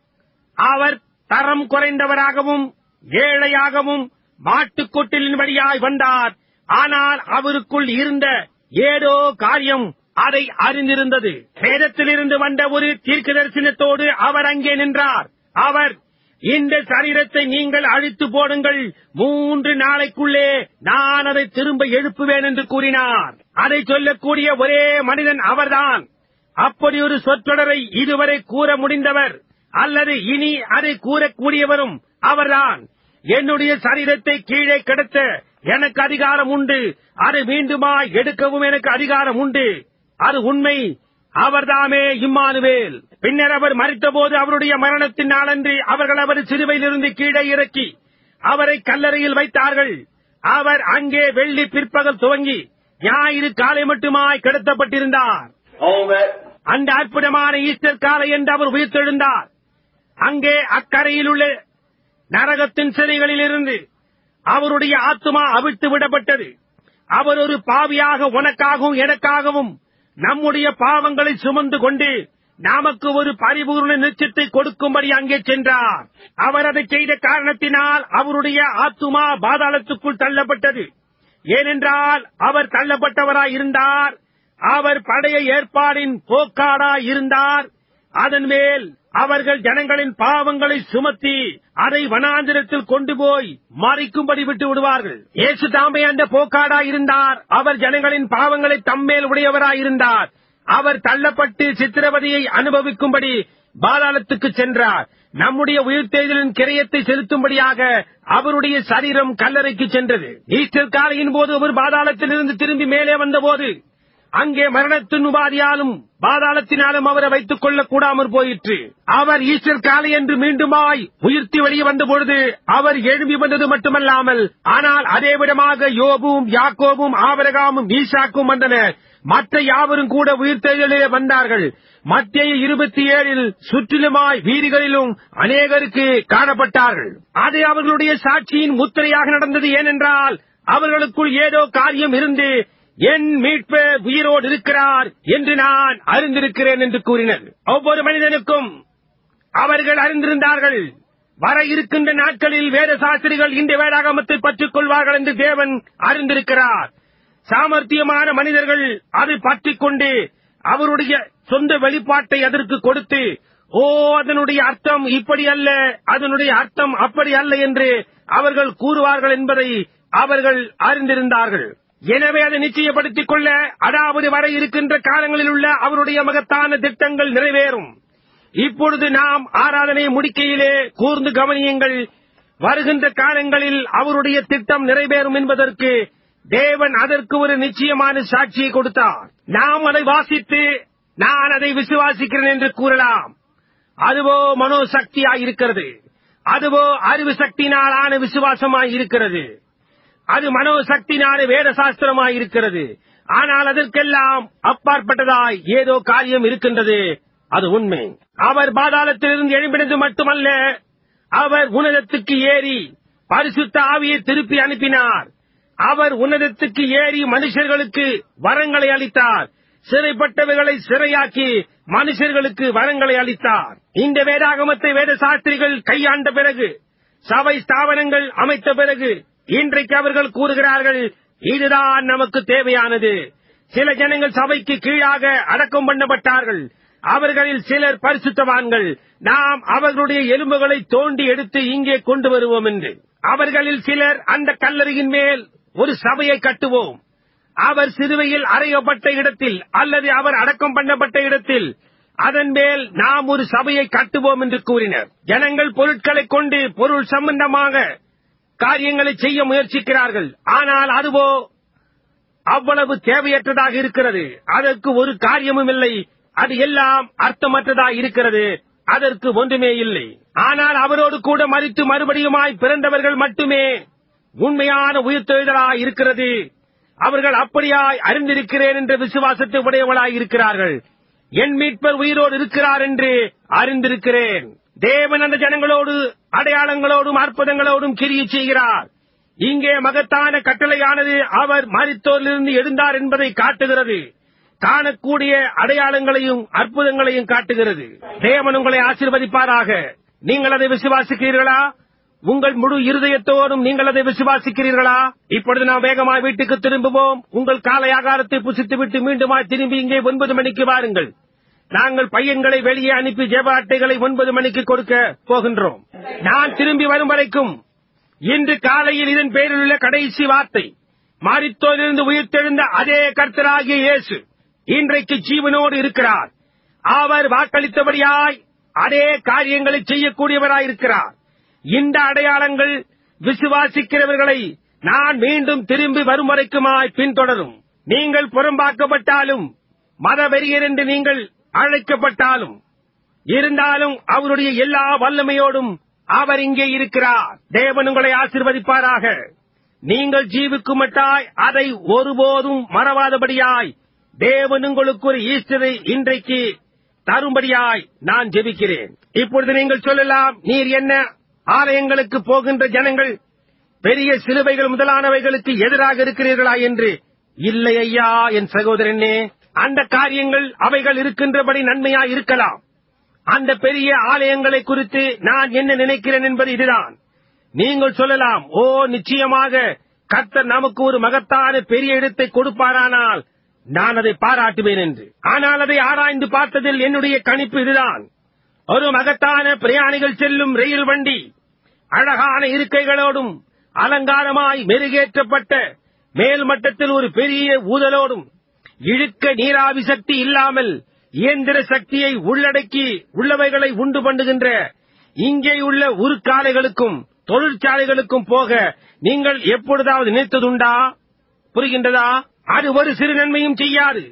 அவர் தரம் குறைந்தவராகவும் ஏழையாகவும் மாட்டுக்கொட்டிலின் வழியாய் வந்தார் ஆனால் அவருக்குள் இருந்த ஏதோ காரியம் அதை அறிந்திருந்தது வேதத்திலிருந்து வந்த ஒரு தீர்க்க தரிசனத்தோடு அவர் அங்கே நின்றார் அவர் இந்த சரீரத்தை நீங்கள் அழித்து போடுங்கள் மூன்று நாளைக்குள்ளே நான் அதை திரும்ப எழுப்புவேன் என்று கூறினார் அதை சொல்லக்கூடிய ஒரே மனிதன் அவர்தான் அப்படி ஒரு சொற்றொடரை இதுவரை கூற முடிந்தவர் அல்லது இனி அதை கூறக்கூடியவரும் அவர்தான் என்னுடைய சரீரத்தை கீழே கிடத்த எனக்கு அதிகாரம் உண்டு அதை மீண்டுமா எடுக்கவும் எனக்கு அதிகாரம் உண்டு அது உண்மை அவர்தாமே இம்மானுவேல் பின்னர் அவர் மறித்தபோது அவருடைய மரணத்தின் நாளன்று அவர்கள் அவர் சிறுவையிலிருந்து கீழே இறக்கி அவரை கல்லறையில் வைத்தார்கள் அவர் அங்கே வெள்ளி பிற்பகல் துவங்கி ஞாயிறு காலை மட்டுமாய் கிடத்தப்பட்டிருந்தார் On that அந்த அற்புதமான ஈஸ்டர் காலை என்று அவர் உயிர்த்தெழுந்தார் அங்கே அக்கரையில் உள்ள நரகத்தின் சிறைகளிலிருந்து அவருடைய ஆத்துமா அவிழ்த்து விடப்பட்டது அவர் ஒரு பாவியாக உனக்காகவும் எனக்காகவும் நம்முடைய பாவங்களை சுமந்து கொண்டு நமக்கு ஒரு பரிபூர்ண நிச்சயத்தை கொடுக்கும்படி அங்கே சென்றார் அவர் அதை செய்த காரணத்தினால் அவருடைய ஆத்துமா பாதாளத்துக்குள் தள்ளப்பட்டது ஏனென்றால் அவர் தள்ளப்பட்டவராய் இருந்தார் அவர் படைய ஏற்பாடின் போக்காடாய் இருந்தார் அதன் மேல் அவர்கள் ஜனங்களின் பாவங்களை சுமத்தி அதை வனாந்திரத்தில் கொண்டு போய் மறைக்கும்படி விட்டு விடுவார்கள் இயேசு தாமே அந்த போக்காடாய் இருந்தார் அவர் ஜனங்களின் பாவங்களை தம்மேல் உடையவராய் இருந்தார் அவர் தள்ளப்பட்டு சித்திரவதையை அனுபவிக்கும்படி பாதாளத்துக்கு சென்றார் நம்முடைய உயிர்த்தெழுதலின் கிரயத்தை செலுத்தும்படியாக அவருடைய சரீரம் கல்லறைக்கு சென்றது ஈஸ்டர் காலையின் போது அவர் பாதாளத்திலிருந்து திரும்பி மேலே வந்தபோது அங்கே மரணத்தின் உபாதியாலும் பாதாளத்தினாலும் அவரை வைத்துக் கொள்ளக் கூடாமற் போயிற்று அவர் ஈஸ்டர் காலை என்று மீண்டுமாய் உயிர்த்தி வெளியே வந்த பொழுது அவர் எழும்பி வந்தது மட்டுமல்லாமல் ஆனால் அதே விடமாக யோபும் யாக்கோபும் ஆபரகாமும் ஈசாக்கும் வந்தனர் மற்ற யாவரும் கூட உயிர்த்தெழுதலே வந்தார்கள் மத்திய இருபத்தி ஏழில் சுற்றிலுமாய் வீதிகளிலும் அநேகருக்கு காணப்பட்டார்கள் அது அவர்களுடைய சாட்சியின் முத்திரையாக நடந்தது ஏனென்றால் அவர்களுக்குள் ஏதோ காரியம் இருந்து என் மீட்பர் உயிரோடு இருக்கிறார் என்று நான் அறிந்திருக்கிறேன் என்று கூறினர் ஒவ்வொரு மனிதனுக்கும் அவர்கள் அறிந்திருந்தார்கள் வர இருக்கின்ற நாட்களில் வேத சாஸ்திரிகள் இந்த வேதாகமத்தை பற்றிக் கொள்வார்கள் என்று தேவன் அறிந்திருக்கிறார் சாமர்த்தியமான மனிதர்கள் அதை பற்றிக் கொண்டு அவருடைய சொந்த வெளிப்பாட்டை அதற்கு கொடுத்து ஓ அதனுடைய அர்த்தம் இப்படி அல்ல அதனுடைய அர்த்தம் அப்படி அல்ல என்று அவர்கள் கூறுவார்கள் என்பதை அவர்கள் அறிந்திருந்தார்கள் எனவே அதை நிச்சயப்படுத்திக் கொள்ள அதாவது வர இருக்கின்ற காலங்களில் உள்ள அவருடைய மகத்தான திட்டங்கள் நிறைவேறும் இப்பொழுது நாம் ஆராதனை முடிக்கையிலே கூர்ந்து கவனியுங்கள் வருகின்ற காலங்களில் அவருடைய திட்டம் நிறைவேறும் என்பதற்கு தேவன் அதற்கு ஒரு நிச்சயமான சாட்சியை கொடுத்தார் நாம் அதை வாசித்து நான் அதை விசுவாசிக்கிறேன் என்று கூறலாம் அதுவோ மனோசக்தியாய் இருக்கிறது அதுவோ அறிவு சக்தியினால் ஆன விசுவாசமாய் இருக்கிறது அது மனோசக்தினால வேத சாஸ்திரமாய் இருக்கிறது ஆனால் அதற்கெல்லாம் அப்பாற்பட்டதாய் ஏதோ காரியம் இருக்கின்றது அது உண்மை அவர் பாதாளத்திலிருந்து எழும்பினது மட்டுமல்ல அவர் உன்னதத்துக்கு ஏறி பரிசுத்த ஆவியை திருப்பி அனுப்பினார் அவர் உன்னதத்துக்கு ஏறி மனுஷர்களுக்கு வரங்களை அளித்தார் சிறைப்பட்டவைகளை சிறையாக்கி மனுஷர்களுக்கு வரங்களை அளித்தார் இந்த வேதாகமத்தை வேத சாஸ்திரிகள் கையாண்ட பிறகு சபை ஸ்தாபனங்கள் அமைத்த பிறகு இன்றைக்கு அவர்கள் கூறுகிறார்கள் இதுதான் நமக்கு தேவையானது சில ஜனங்கள் சபைக்கு கீழாக அடக்கம் பண்ணப்பட்டார்கள் அவர்களில் சிலர் பரிசுத்தவான்கள் நாம் அவர்களுடைய எலும்புகளை தோண்டி எடுத்து இங்கே கொண்டு வருவோம் என்று அவர்களில் சிலர் அந்த கல்லறையின் மேல் ஒரு சபையை கட்டுவோம் அவர் சிலுவையில் அறையப்பட்ட இடத்தில் அல்லது அவர் அடக்கம் பண்ணப்பட்ட இடத்தில் அதன் மேல் நாம் ஒரு சபையை கட்டுவோம் என்று கூறினர் ஜனங்கள் பொருட்களைக் கொண்டு பொருள் சம்பந்தமாக காரியங்களை செய்ய முயற்சிக்கிறார்கள் ஆனால் அதுவோ அவ்வளவு தேவையற்றதாக இருக்கிறது அதற்கு ஒரு காரியமும் இல்லை அது எல்லாம் அர்த்தமற்றதாக இருக்கிறது அதற்கு ஒன்றுமே இல்லை ஆனால் அவரோடு கூட மறித்து மறுபடியுமாய் பிறந்தவர்கள் மட்டுமே உண்மையான உயிர்த்தெழுதலாய் இருக்கிறது அவர்கள் அப்படியாய் அறிந்திருக்கிறேன் என்ற விசுவாசத்தை உடையவளாய் இருக்கிறார்கள் என் மீட்பர் உயிரோடு இருக்கிறார் என்று அறிந்திருக்கிறேன் தேவன் அந்த ஜனங்களோடு அடையாளங்களோடும் அற்புதங்களோடும் கிரியை செய்கிறார் இங்கே மகத்தான கட்டளையானது அவர் மரித்தோரிலிருந்து எழுந்தார் என்பதை காட்டுகிறது காணக்கூடிய அடையாளங்களையும் அற்புதங்களையும் காட்டுகிறது தேவன் உங்களை ஆசீர்வதிப்பாராக நீங்கள் அதை விசுவாசிக்கிறீர்களா உங்கள் முழு இருதயத்தோடும் நீங்கள் அதை விசுவாசிக்கிறீர்களா இப்பொழுது நாம் வேகமாய் வீட்டுக்கு திரும்புவோம் உங்கள் காலை ஆகாரத்தை புசித்துவிட்டு மீண்டுமாய் திரும்பி இங்கே ஒன்பது மணிக்கு வாருங்கள் நாங்கள் பையன்களை வெளியே அனுப்பி ஜெப அட்டைகளை ஒன்பது மணிக்கு கொடுக்க போகின்றோம் நான் திரும்பி வரும் வரைக்கும் இன்று காலையில் இதன் பேரில் உள்ள கடைசி வார்த்தை மாரித்தோரிலிருந்து உயிர்த்தெழுந்த அதே கர்த்தராகிய இயேசு இன்றைக்கு ஜீவனோடு இருக்கிறார் அவர் வாக்களித்தபடியாய் அதே காரியங்களை செய்யக்கூடியவராயிருக்கிறார் இந்த அடையாளங்கள் விசுவாசிக்கிறவர்களை நான் மீண்டும் திரும்பி வரும் வரைக்குமாய் பின்தொடரும் நீங்கள் புறம்பாக்கப்பட்டாலும் மதவெறியர் என்று நீங்கள் அழைக்கப்பட்டாலும் இருந்தாலும் அவருடைய எல்லா வல்லமையோடும் அவர் இங்கே இருக்கிறார் தேவன் உங்களை ஆசிர்வதிப்பாராக நீங்கள் ஜீவிக்குமட்டாய் அதை ஒருபோதும் மறவாதபடியாய் தேவன் உங்களுக்கு ஒரு ஈஸ்டரை இன்றைக்கு தரும்படியாய் நான் ஜெபிக்கிறேன் இப்பொழுது நீங்கள் சொல்லலாம் நீர் என்ன ஆலயங்களுக்கு போகின்ற ஜனங்கள் பெரிய சிலுவைகள் முதலானவைகளுக்கு எதிராக இருக்கிறீர்களா என்று இல்லை ஐயா என் சகோதரனே அந்த காரியங்கள் அவைகள் இருக்கின்றபடி நன்மையா இருக்கலாம் அந்த பெரிய ஆலயங்களை குறித்து நான் என்ன நினைக்கிறேன் என்பது இதுதான் நீங்கள் சொல்லலாம் ஓ நிச்சயமாக கர்த்தர் நமக்கு ஒரு மகத்தான பெரிய இடத்தை கொடுப்பாரானால் நான் அதை பாராட்டுவேன் என்று ஆனால் அதை ஆராய்ந்து பார்த்ததில் என்னுடைய கணிப்பு இதுதான் ஒரு மகத்தான பிரயாணிகள் செல்லும் ரயில் வண்டி அழகான இருக்கைகளோடும் அலங்காரமாய் மெருகேற்றப்பட்ட மேல் மட்டத்தில் ஒரு பெரிய ஊதலோடும் இழுக்க நீராவி சக்தி இல்லாமல் இயந்திர சக்தியை உள்ளடக்கி உள்ளவைகளை உண்டு பண்ணுகின்ற இங்கே உள்ள உருக்காலைகளுக்கும் தொழிற்சாலைகளுக்கும் போக நீங்கள் எப்பொழுதாவது நினைத்ததுண்டா புரிகின்றதா அது ஒரு சிறு நன்மையும் செய்யாது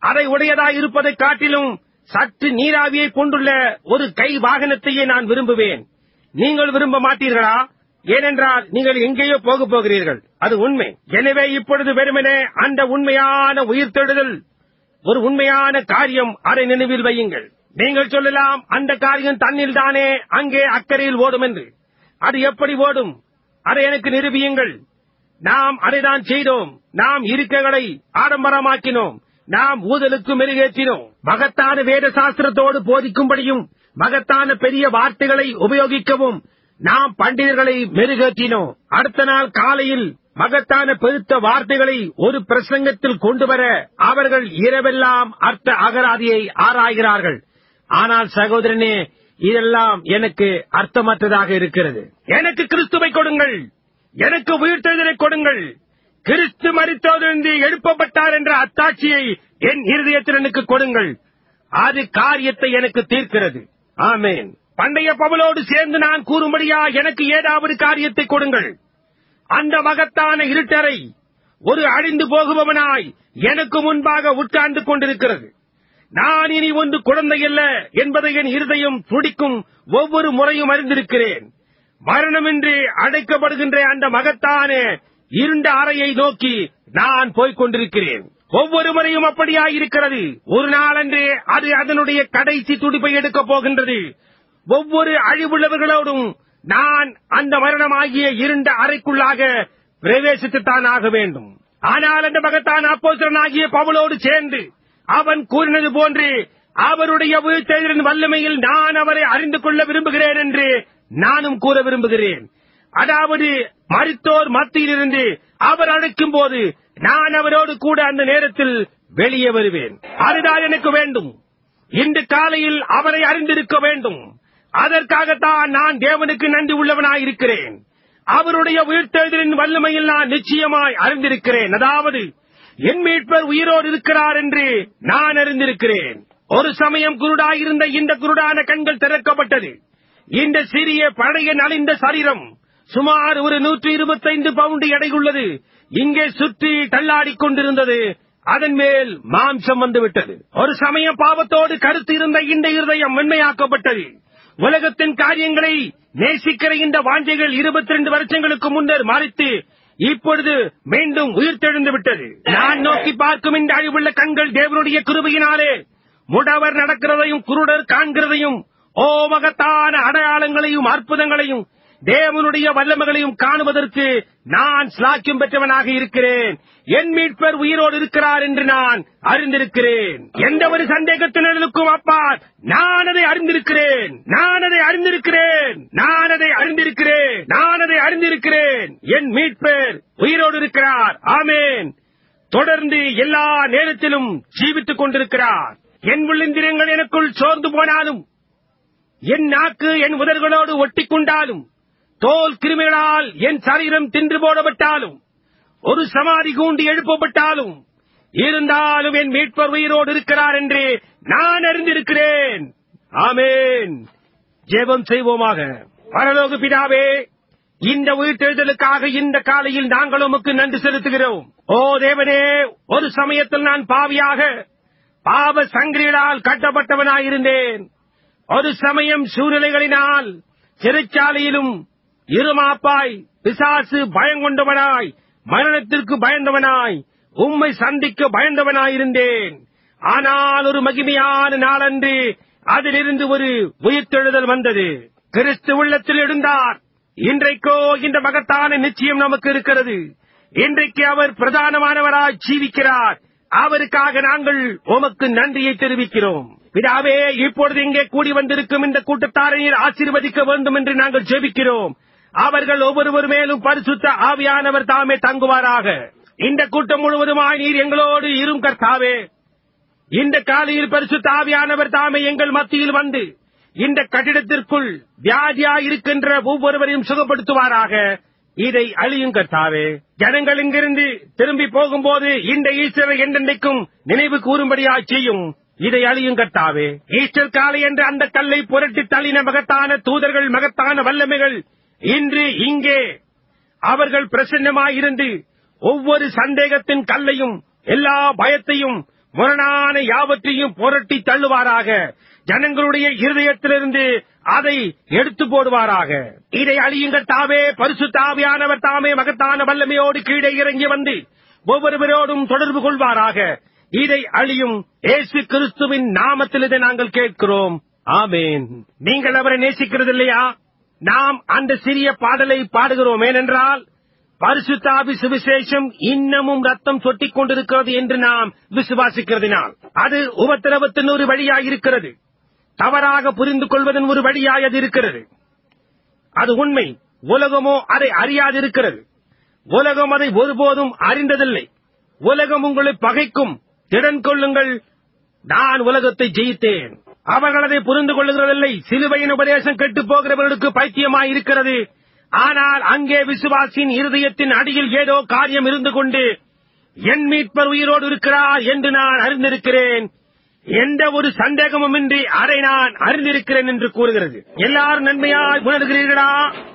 அதை உடையதாய் இருப்பதைக் காட்டிலும் சற்று நீராவியை கொண்டுள்ள ஒரு கை வாகனத்தையே நான் விரும்புவேன் நீங்கள் விரும்ப மாட்டீர்களா ஏனென்றால் நீங்கள் எங்கேயோ போகப் போகிறீர்கள் அது உண்மை எனவே இப்பொழுது வெறுமனே அந்த உண்மையான உயிர்த்தெழுதல் ஒரு உண்மையான காரியம் அதை நினைவில் வையுங்கள் நீங்கள் சொல்லலாம் அந்த காரியம் தன்னில் தானே அங்கே அக்கறையில் ஓடும் என்று அது எப்படி ஓடும் அதை எனக்கு நிரூபியுங்கள் நாம் அதைதான் செய்தோம் நாம் இருக்கைகளை ஆடம்பரமாக்கினோம் நாம் ஊதலுக்கு மெருகேற்றினோம் மகத்தான வேத சாஸ்திரத்தோடு போதிக்கும்படியும் மகத்தான பெரிய வார்த்தைகளை உபயோகிக்கவும் நாம் பண்டிதர்களை மெருகேற்றினோம் அடுத்த நாள் காலையில் மகத்தான பெருத்த வார்த்தைகளை ஒரு பிரசங்கத்தில் கொண்டு வர அவர்கள் இரவெல்லாம் அர்த்த அகராதியை ஆராய்கிறார்கள் ஆனால் சகோதரனே இதெல்லாம் எனக்கு அர்த்தமற்றதாக இருக்கிறது எனக்கு கிறிஸ்துவை கொடுங்கள் எனக்கு உயிர்த்தெழுதலை கொடுங்கள் கிறிஸ்து மரித்தோதிலிருந்து எழுப்பப்பட்டார் என்ற அத்தாட்சியை என் இருதயத்தில் எனக்கு கொடுங்கள் அது காரியத்தை எனக்கு தீர்க்கிறது ஆமேன் பண்டைய பவுலோடு சேர்ந்து நான் கூறும்படியா எனக்கு ஏதாவது காரியத்தை கொடுங்கள் அந்த மகத்தான இருட்டரை ஒரு அழிந்து போகுபவனாய் எனக்கு முன்பாக உட்கார்ந்து கொண்டிருக்கிறது நான் இனி ஒன்று குழந்தை அல்ல என்பதை என் இருதயம் துடிக்கும் ஒவ்வொரு முறையும் அறிந்திருக்கிறேன் மரணமின்றி அடைக்கப்படுகின்ற அந்த மகத்தான இருண்ட அறையை நோக்கி நான் போய்க் கொண்டிருக்கிறேன் ஒவ்வொரு முறையும் அப்படியாயிருக்கிறது ஒரு நாளன்று அது அதனுடைய கடைசி துடிப்பை எடுக்கப் போகின்றது ஒவ்வொரு அழிவுள்ளவர்களோடும் நான் அந்த மரணமாகிய இருண்ட அறைக்குள்ளாக பிரவேசித்துத்தான் ஆக வேண்டும் ஆனால் அந்த மகத்தான் அப்போசரனாகிய பவுலோடு சேர்ந்து அவன் கூறினது போன்று அவருடைய உயிர்த்தெழுதலின் வல்லமையில் நான் அவரை அறிந்து கொள்ள விரும்புகிறேன் என்று நானும் கூற விரும்புகிறேன் அதாவது மரித்தோர் மத்தியிலிருந்து அவர் அழைக்கும் போது நான் அவரோடு கூட அந்த நேரத்தில் வெளியே வருவேன் அதுதான் எனக்கு வேண்டும் இன்று காலையில் அவரை அறிந்திருக்க வேண்டும் அதற்காகத்தான் நான் தேவனுக்கு நன்றி உள்ளவனாயிருக்கிறேன் அவருடைய உயிர்த்தெழுதலின் வல்லமையில் நான் நிச்சயமாய் அறிந்திருக்கிறேன் அதாவது என் மீட்பர் உயிரோடு இருக்கிறார் என்று நான் அறிந்திருக்கிறேன் ஒரு சமயம் குருடாயிருந்த இந்த குருடான கண்கள் திறக்கப்பட்டது இந்த சிறிய பழைய நலிந்த சரீரம் சுமார் ஒரு நூற்றி இருபத்தைந்து பவுண்டு எடையுள்ளது இங்கே சுற்றி தள்ளாடிக் கொண்டிருந்தது அதன் மேல் மாம்சம் வந்துவிட்டது ஒரு சமயம் பாவத்தோடு கருத்து இருந்த இந்த இருதயம் மென்மையாக்கப்பட்டது உலகத்தின் காரியங்களை நேசிக்கிற இந்த வாஞ்சைகள் இருபத்தி ரெண்டு வருஷங்களுக்கு முன்னர் மறைத்து இப்பொழுது மீண்டும் உயிர்த்தெழுந்து விட்டது நான் நோக்கி பார்க்கும் இந்த அழிவுள்ள கண்கள் தேவனுடைய கிருபையினாலே முடவர் நடக்கிறதையும் குருடர் காண்கிறதையும் ஓ மகத்தான அடையாளங்களையும் அற்புதங்களையும் தேவனுடைய வல்லமைகளையும் காணுவதற்கு நான் ஸ்லாக்கியம் பெற்றவனாக இருக்கிறேன் என் மீட்பர் உயிரோடு இருக்கிறார் என்று நான் அறிந்திருக்கிறேன் எந்த ஒரு சந்தேகத்தினருக்கும் அப்பால் நான் அதை அறிந்திருக்கிறேன் நான் அதை அறிந்திருக்கிறேன் நான் அதை அறிந்திருக்கிறேன் நான் அதை அறிந்திருக்கிறேன் என் மீட்பர் உயிரோடு இருக்கிறார் ஆமேன் தொடர்ந்து எல்லா நேரத்திலும் ஜீவித்துக் கொண்டிருக்கிறார் என் உள்ளிந்திரங்கள் எனக்குள் சோர்ந்து போனாலும் என் நாக்கு என் உதர்களோடு ஒட்டிக்கொண்டாலும் தோல் கிருமிகளால் என் சரீரம் தின்று போடப்பட்டாலும் ஒரு சமாதி கூண்டு எழுப்பப்பட்டாலும் இருந்தாலும் என் மீட்பர் உயிரோடு இருக்கிறார் என்று நான் அறிந்திருக்கிறேன் ஆமேன் ஜெபம் செய்வோமாக பரலோக பிதாவே இந்த உயிர்த்தெழுதலுக்காக இந்த காலையில் நாங்கள் உமக்கு நன்றி செலுத்துகிறோம் ஓ தேவனே ஒரு சமயத்தில் நான் பாவியாக பாவ சங்கிலிகளால் கட்டப்பட்டவனாயிருந்தேன் ஒரு சமயம் சூழ்நிலைகளினால் சிறைச்சாலையிலும் இருமாப்பாய் பிசாசு பயங்கொண்டவனாய் மரணத்திற்கு பயந்தவனாய் உம்மை சந்திக்க பயந்தவனாயிருந்தேன் ஆனால் ஒரு மகிமையான நாளன்று அதிலிருந்து ஒரு உயிர்த்தெழுதல் வந்தது கிறிஸ்து உள்ளத்தில் எழுந்தார் இன்றைக்கோ இந்த மகத்தான நிச்சயம் நமக்கு இருக்கிறது இன்றைக்கு அவர் பிரதானமானவராய் ஜீவிக்கிறார் அவருக்காக நாங்கள் உமக்கு நன்றியை தெரிவிக்கிறோம் பிதாவே இப்பொழுது இங்கே கூடி வந்திருக்கும் இந்த கூட்டத்தாரை நீர் ஆசீர்வதிக்க வேண்டும் என்று நாங்கள் ஜெபிக்கிறோம் அவர்கள் ஒவ்வொருவர் மேலும் பரிசுத்த ஆவியானவர் தாமே தங்குவாராக இந்த கூட்டம் முழுவதுமாய் நீர் எங்களோடு இரும் கர்த்தாவே இந்த காலையில் பரிசுத்த ஆவியானவர் தாமே எங்கள் மத்தியில் வந்து இந்த கட்டிடத்திற்குள் வியாதியாய் இருக்கின்ற ஒவ்வொருவரையும் சுகப்படுத்துவாராக இதை அழியும் கர்த்தாவே ஜனங்கள் இங்கிருந்து திரும்பி போகும்போது இந்த ஈஸ்டரை என்றென்றைக்கும் நினைவு கூறும்படியாய் செய்யும் இதை அழியும் கர்த்தாவே ஈஸ்டர் காலை என்ற அந்த கல்லை புரட்டி தள்ளின மகத்தான தூதர்கள் மகத்தான வல்லமைகள் இன்று இங்கே அவர்கள் பிரசன்னமாயிருந்து ஒவ்வொரு சந்தேகத்தின் கல்லையும் எல்லா பயத்தையும் முரணான யாவற்றையும் புரட்டி தள்ளுவாராக ஜனங்களுடைய இருதயத்திலிருந்து அதை எடுத்து போடுவாராக இதை அழியுங்கள் தாவே பரிசு தாவியானவர் தாமே மகத்தான வல்லமையோடு கீழே இறங்கி வந்து ஒவ்வொருவரோடும் தொடர்பு கொள்வாராக இதை அழியும் இயேசு கிறிஸ்துவின் நாமத்தில் இதை நாங்கள் கேட்கிறோம் ஆமேன் நீங்கள் அவரை நேசிக்கிறது இல்லையா நாம் அந்த சிறிய பாடலை பாடுகிறோம் ஏனென்றால் பரிசுத்தாபி சுவிசேஷம் இன்னமும் ரத்தம் சொட்டிக் கொண்டிருக்கிறது என்று நாம் விசுவாசிக்கிறதினால் அது உபத்திரவத்தின் ஒரு வழியாய் இருக்கிறது தவறாக புரிந்து கொள்வதன் ஒரு வழியாய் அது இருக்கிறது அது உண்மை உலகமோ அதை அறியாதிருக்கிறது உலகம் அதை ஒருபோதும் அறிந்ததில்லை உலகம் உங்களை பகைக்கும் திடன் கொள்ளுங்கள் நான் உலகத்தை ஜெயித்தேன் அவர்கள் அதை புரிந்து கொள்ளுகிறதில்லை சிலுவையின் உபதேசம் கெட்டுப் போகிறவர்களுக்கு பைத்தியமாய் இருக்கிறது ஆனால் அங்கே விசுவாசின் இருதயத்தின் அடியில் ஏதோ காரியம் இருந்து கொண்டு என் மீட்பர் உயிரோடு இருக்கிறார் என்று நான் அறிந்திருக்கிறேன் எந்த ஒரு சந்தேகமுமின்றி அதை நான் அறிந்திருக்கிறேன் என்று கூறுகிறது எல்லாரும் நன்மையாய் உணர்கிறீர்களா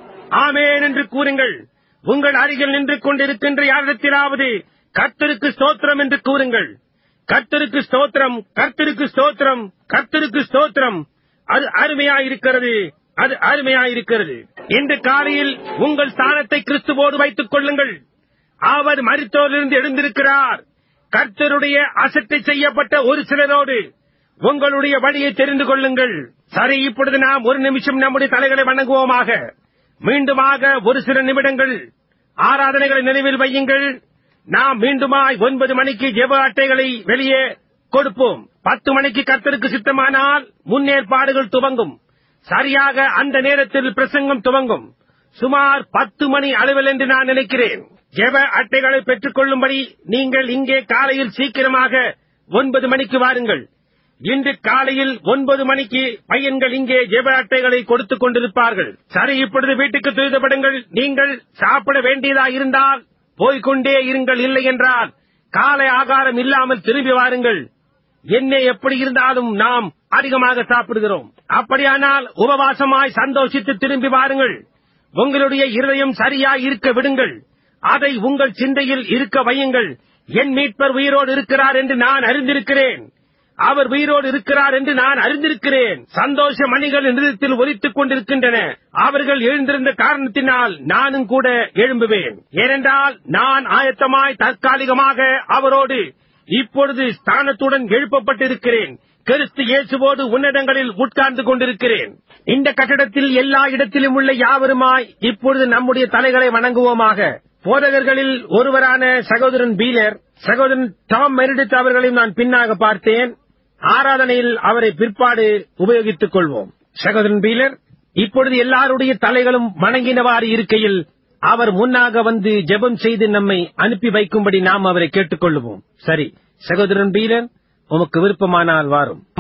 ஆமேன் என்று கூறுங்கள் உங்கள் அருகில் நின்று கொண்டிருக்கின்ற யாரிடத்திலாவது கர்த்தருக்கு ஸ்தோத்திரம் என்று கூறுங்கள் கர்த்தருக்கு ஸ்தோத்திரம் கர்த்தருக்கு ஸ்தோத்திரம் கர்த்தருக்கு ஸ்தோத்திரம் அது அருமையாயிருக்கிறது அது அருமையாயிருக்கிறது இன்று காலையில் உங்கள் ஸ்தானத்தை கிறிஸ்துவோடு வைத்துக் கொள்ளுங்கள் அவர் மருத்துவரிலிருந்து எழுந்திருக்கிறார் கர்த்தருடைய அசட்டை செய்யப்பட்ட ஒரு சிலரோடு உங்களுடைய வழியை தெரிந்து கொள்ளுங்கள் சரி இப்பொழுது நாம் ஒரு நிமிஷம் நம்முடைய தலைகளை வணங்குவோமாக மீண்டுமாக ஒரு சில நிமிடங்கள் ஆராதனைகளை நினைவில் வையுங்கள் நாம் மீண்டுமாய் ஒன்பது மணிக்கு ஜெப அட்டைகளை வெளியே கொடுப்போம் பத்து மணிக்கு கர்த்தருக்கு சித்தமானால் முன்னேற்பாடுகள் துவங்கும் சரியாக அந்த நேரத்தில் பிரசங்கம் துவங்கும் சுமார் பத்து மணி அளவில் என்று நான் நினைக்கிறேன் ஜெப அட்டைகளை பெற்றுக் கொள்ளும்படி நீங்கள் இங்கே காலையில் சீக்கிரமாக ஒன்பது மணிக்கு வாருங்கள் இன்று காலையில் ஒன்பது மணிக்கு பையன்கள் இங்கே ஜெப அட்டைகளை கொடுத்துக் கொண்டிருப்பார்கள் சரி இப்பொழுது வீட்டுக்கு துரிதப்படுங்கள் நீங்கள் சாப்பிட வேண்டியதா இருந்தால் போய்கொண்டே இருங்கள் இல்லை என்றால் காலை ஆகாரம் இல்லாமல் திரும்பி வாருங்கள் என்ன எப்படி இருந்தாலும் நாம் அதிகமாக சாப்பிடுகிறோம் அப்படியானால் உபவாசமாய் சந்தோஷித்து திரும்பி வாருங்கள் உங்களுடைய இருதயம் சரியாய் இருக்க விடுங்கள் அதை உங்கள் சிந்தையில் இருக்க வையுங்கள் என் மீட்பர் உயிரோடு இருக்கிறார் என்று நான் அறிந்திருக்கிறேன் அவர் உயிரோடு இருக்கிறார் என்று நான் அறிந்திருக்கிறேன் சந்தோஷ மணிகள் நிறுத்தத்தில் ஒலித்துக் கொண்டிருக்கின்றன அவர்கள் எழுந்திருந்த காரணத்தினால் நானும் கூட எழும்புவேன் ஏனென்றால் நான் ஆயத்தமாய் தற்காலிகமாக அவரோடு இப்பொழுது ஸ்தானத்துடன் எழுப்பப்பட்டிருக்கிறேன் கிறிஸ்து இயேசுவோடு உன்னதங்களில் உட்கார்ந்து கொண்டிருக்கிறேன் இந்த கட்டடத்தில் எல்லா இடத்திலும் உள்ள யாவருமாய் இப்பொழுது நம்முடைய தலைகளை வணங்குவோமாக போதகர்களில் ஒருவரான சகோதரன் பீலர் சகோதரன் டாம் மெரிடித் அவர்களையும் நான் பின்னாக பார்த்தேன் ஆராதனையில் அவரை பிற்பாடு உபயோகித்துக் கொள்வோம் சகோதரன் பீலர் இப்பொழுது எல்லாருடைய தலைகளும் வணங்கினவாறு இருக்கையில் அவர் முன்னாக வந்து ஜெபம் செய்து நம்மை அனுப்பி வைக்கும்படி நாம் அவரை கேட்டுக்கொள்வோம் சரி சகோதரன் பீலர் உமக்கு விருப்பமானால் வாரும்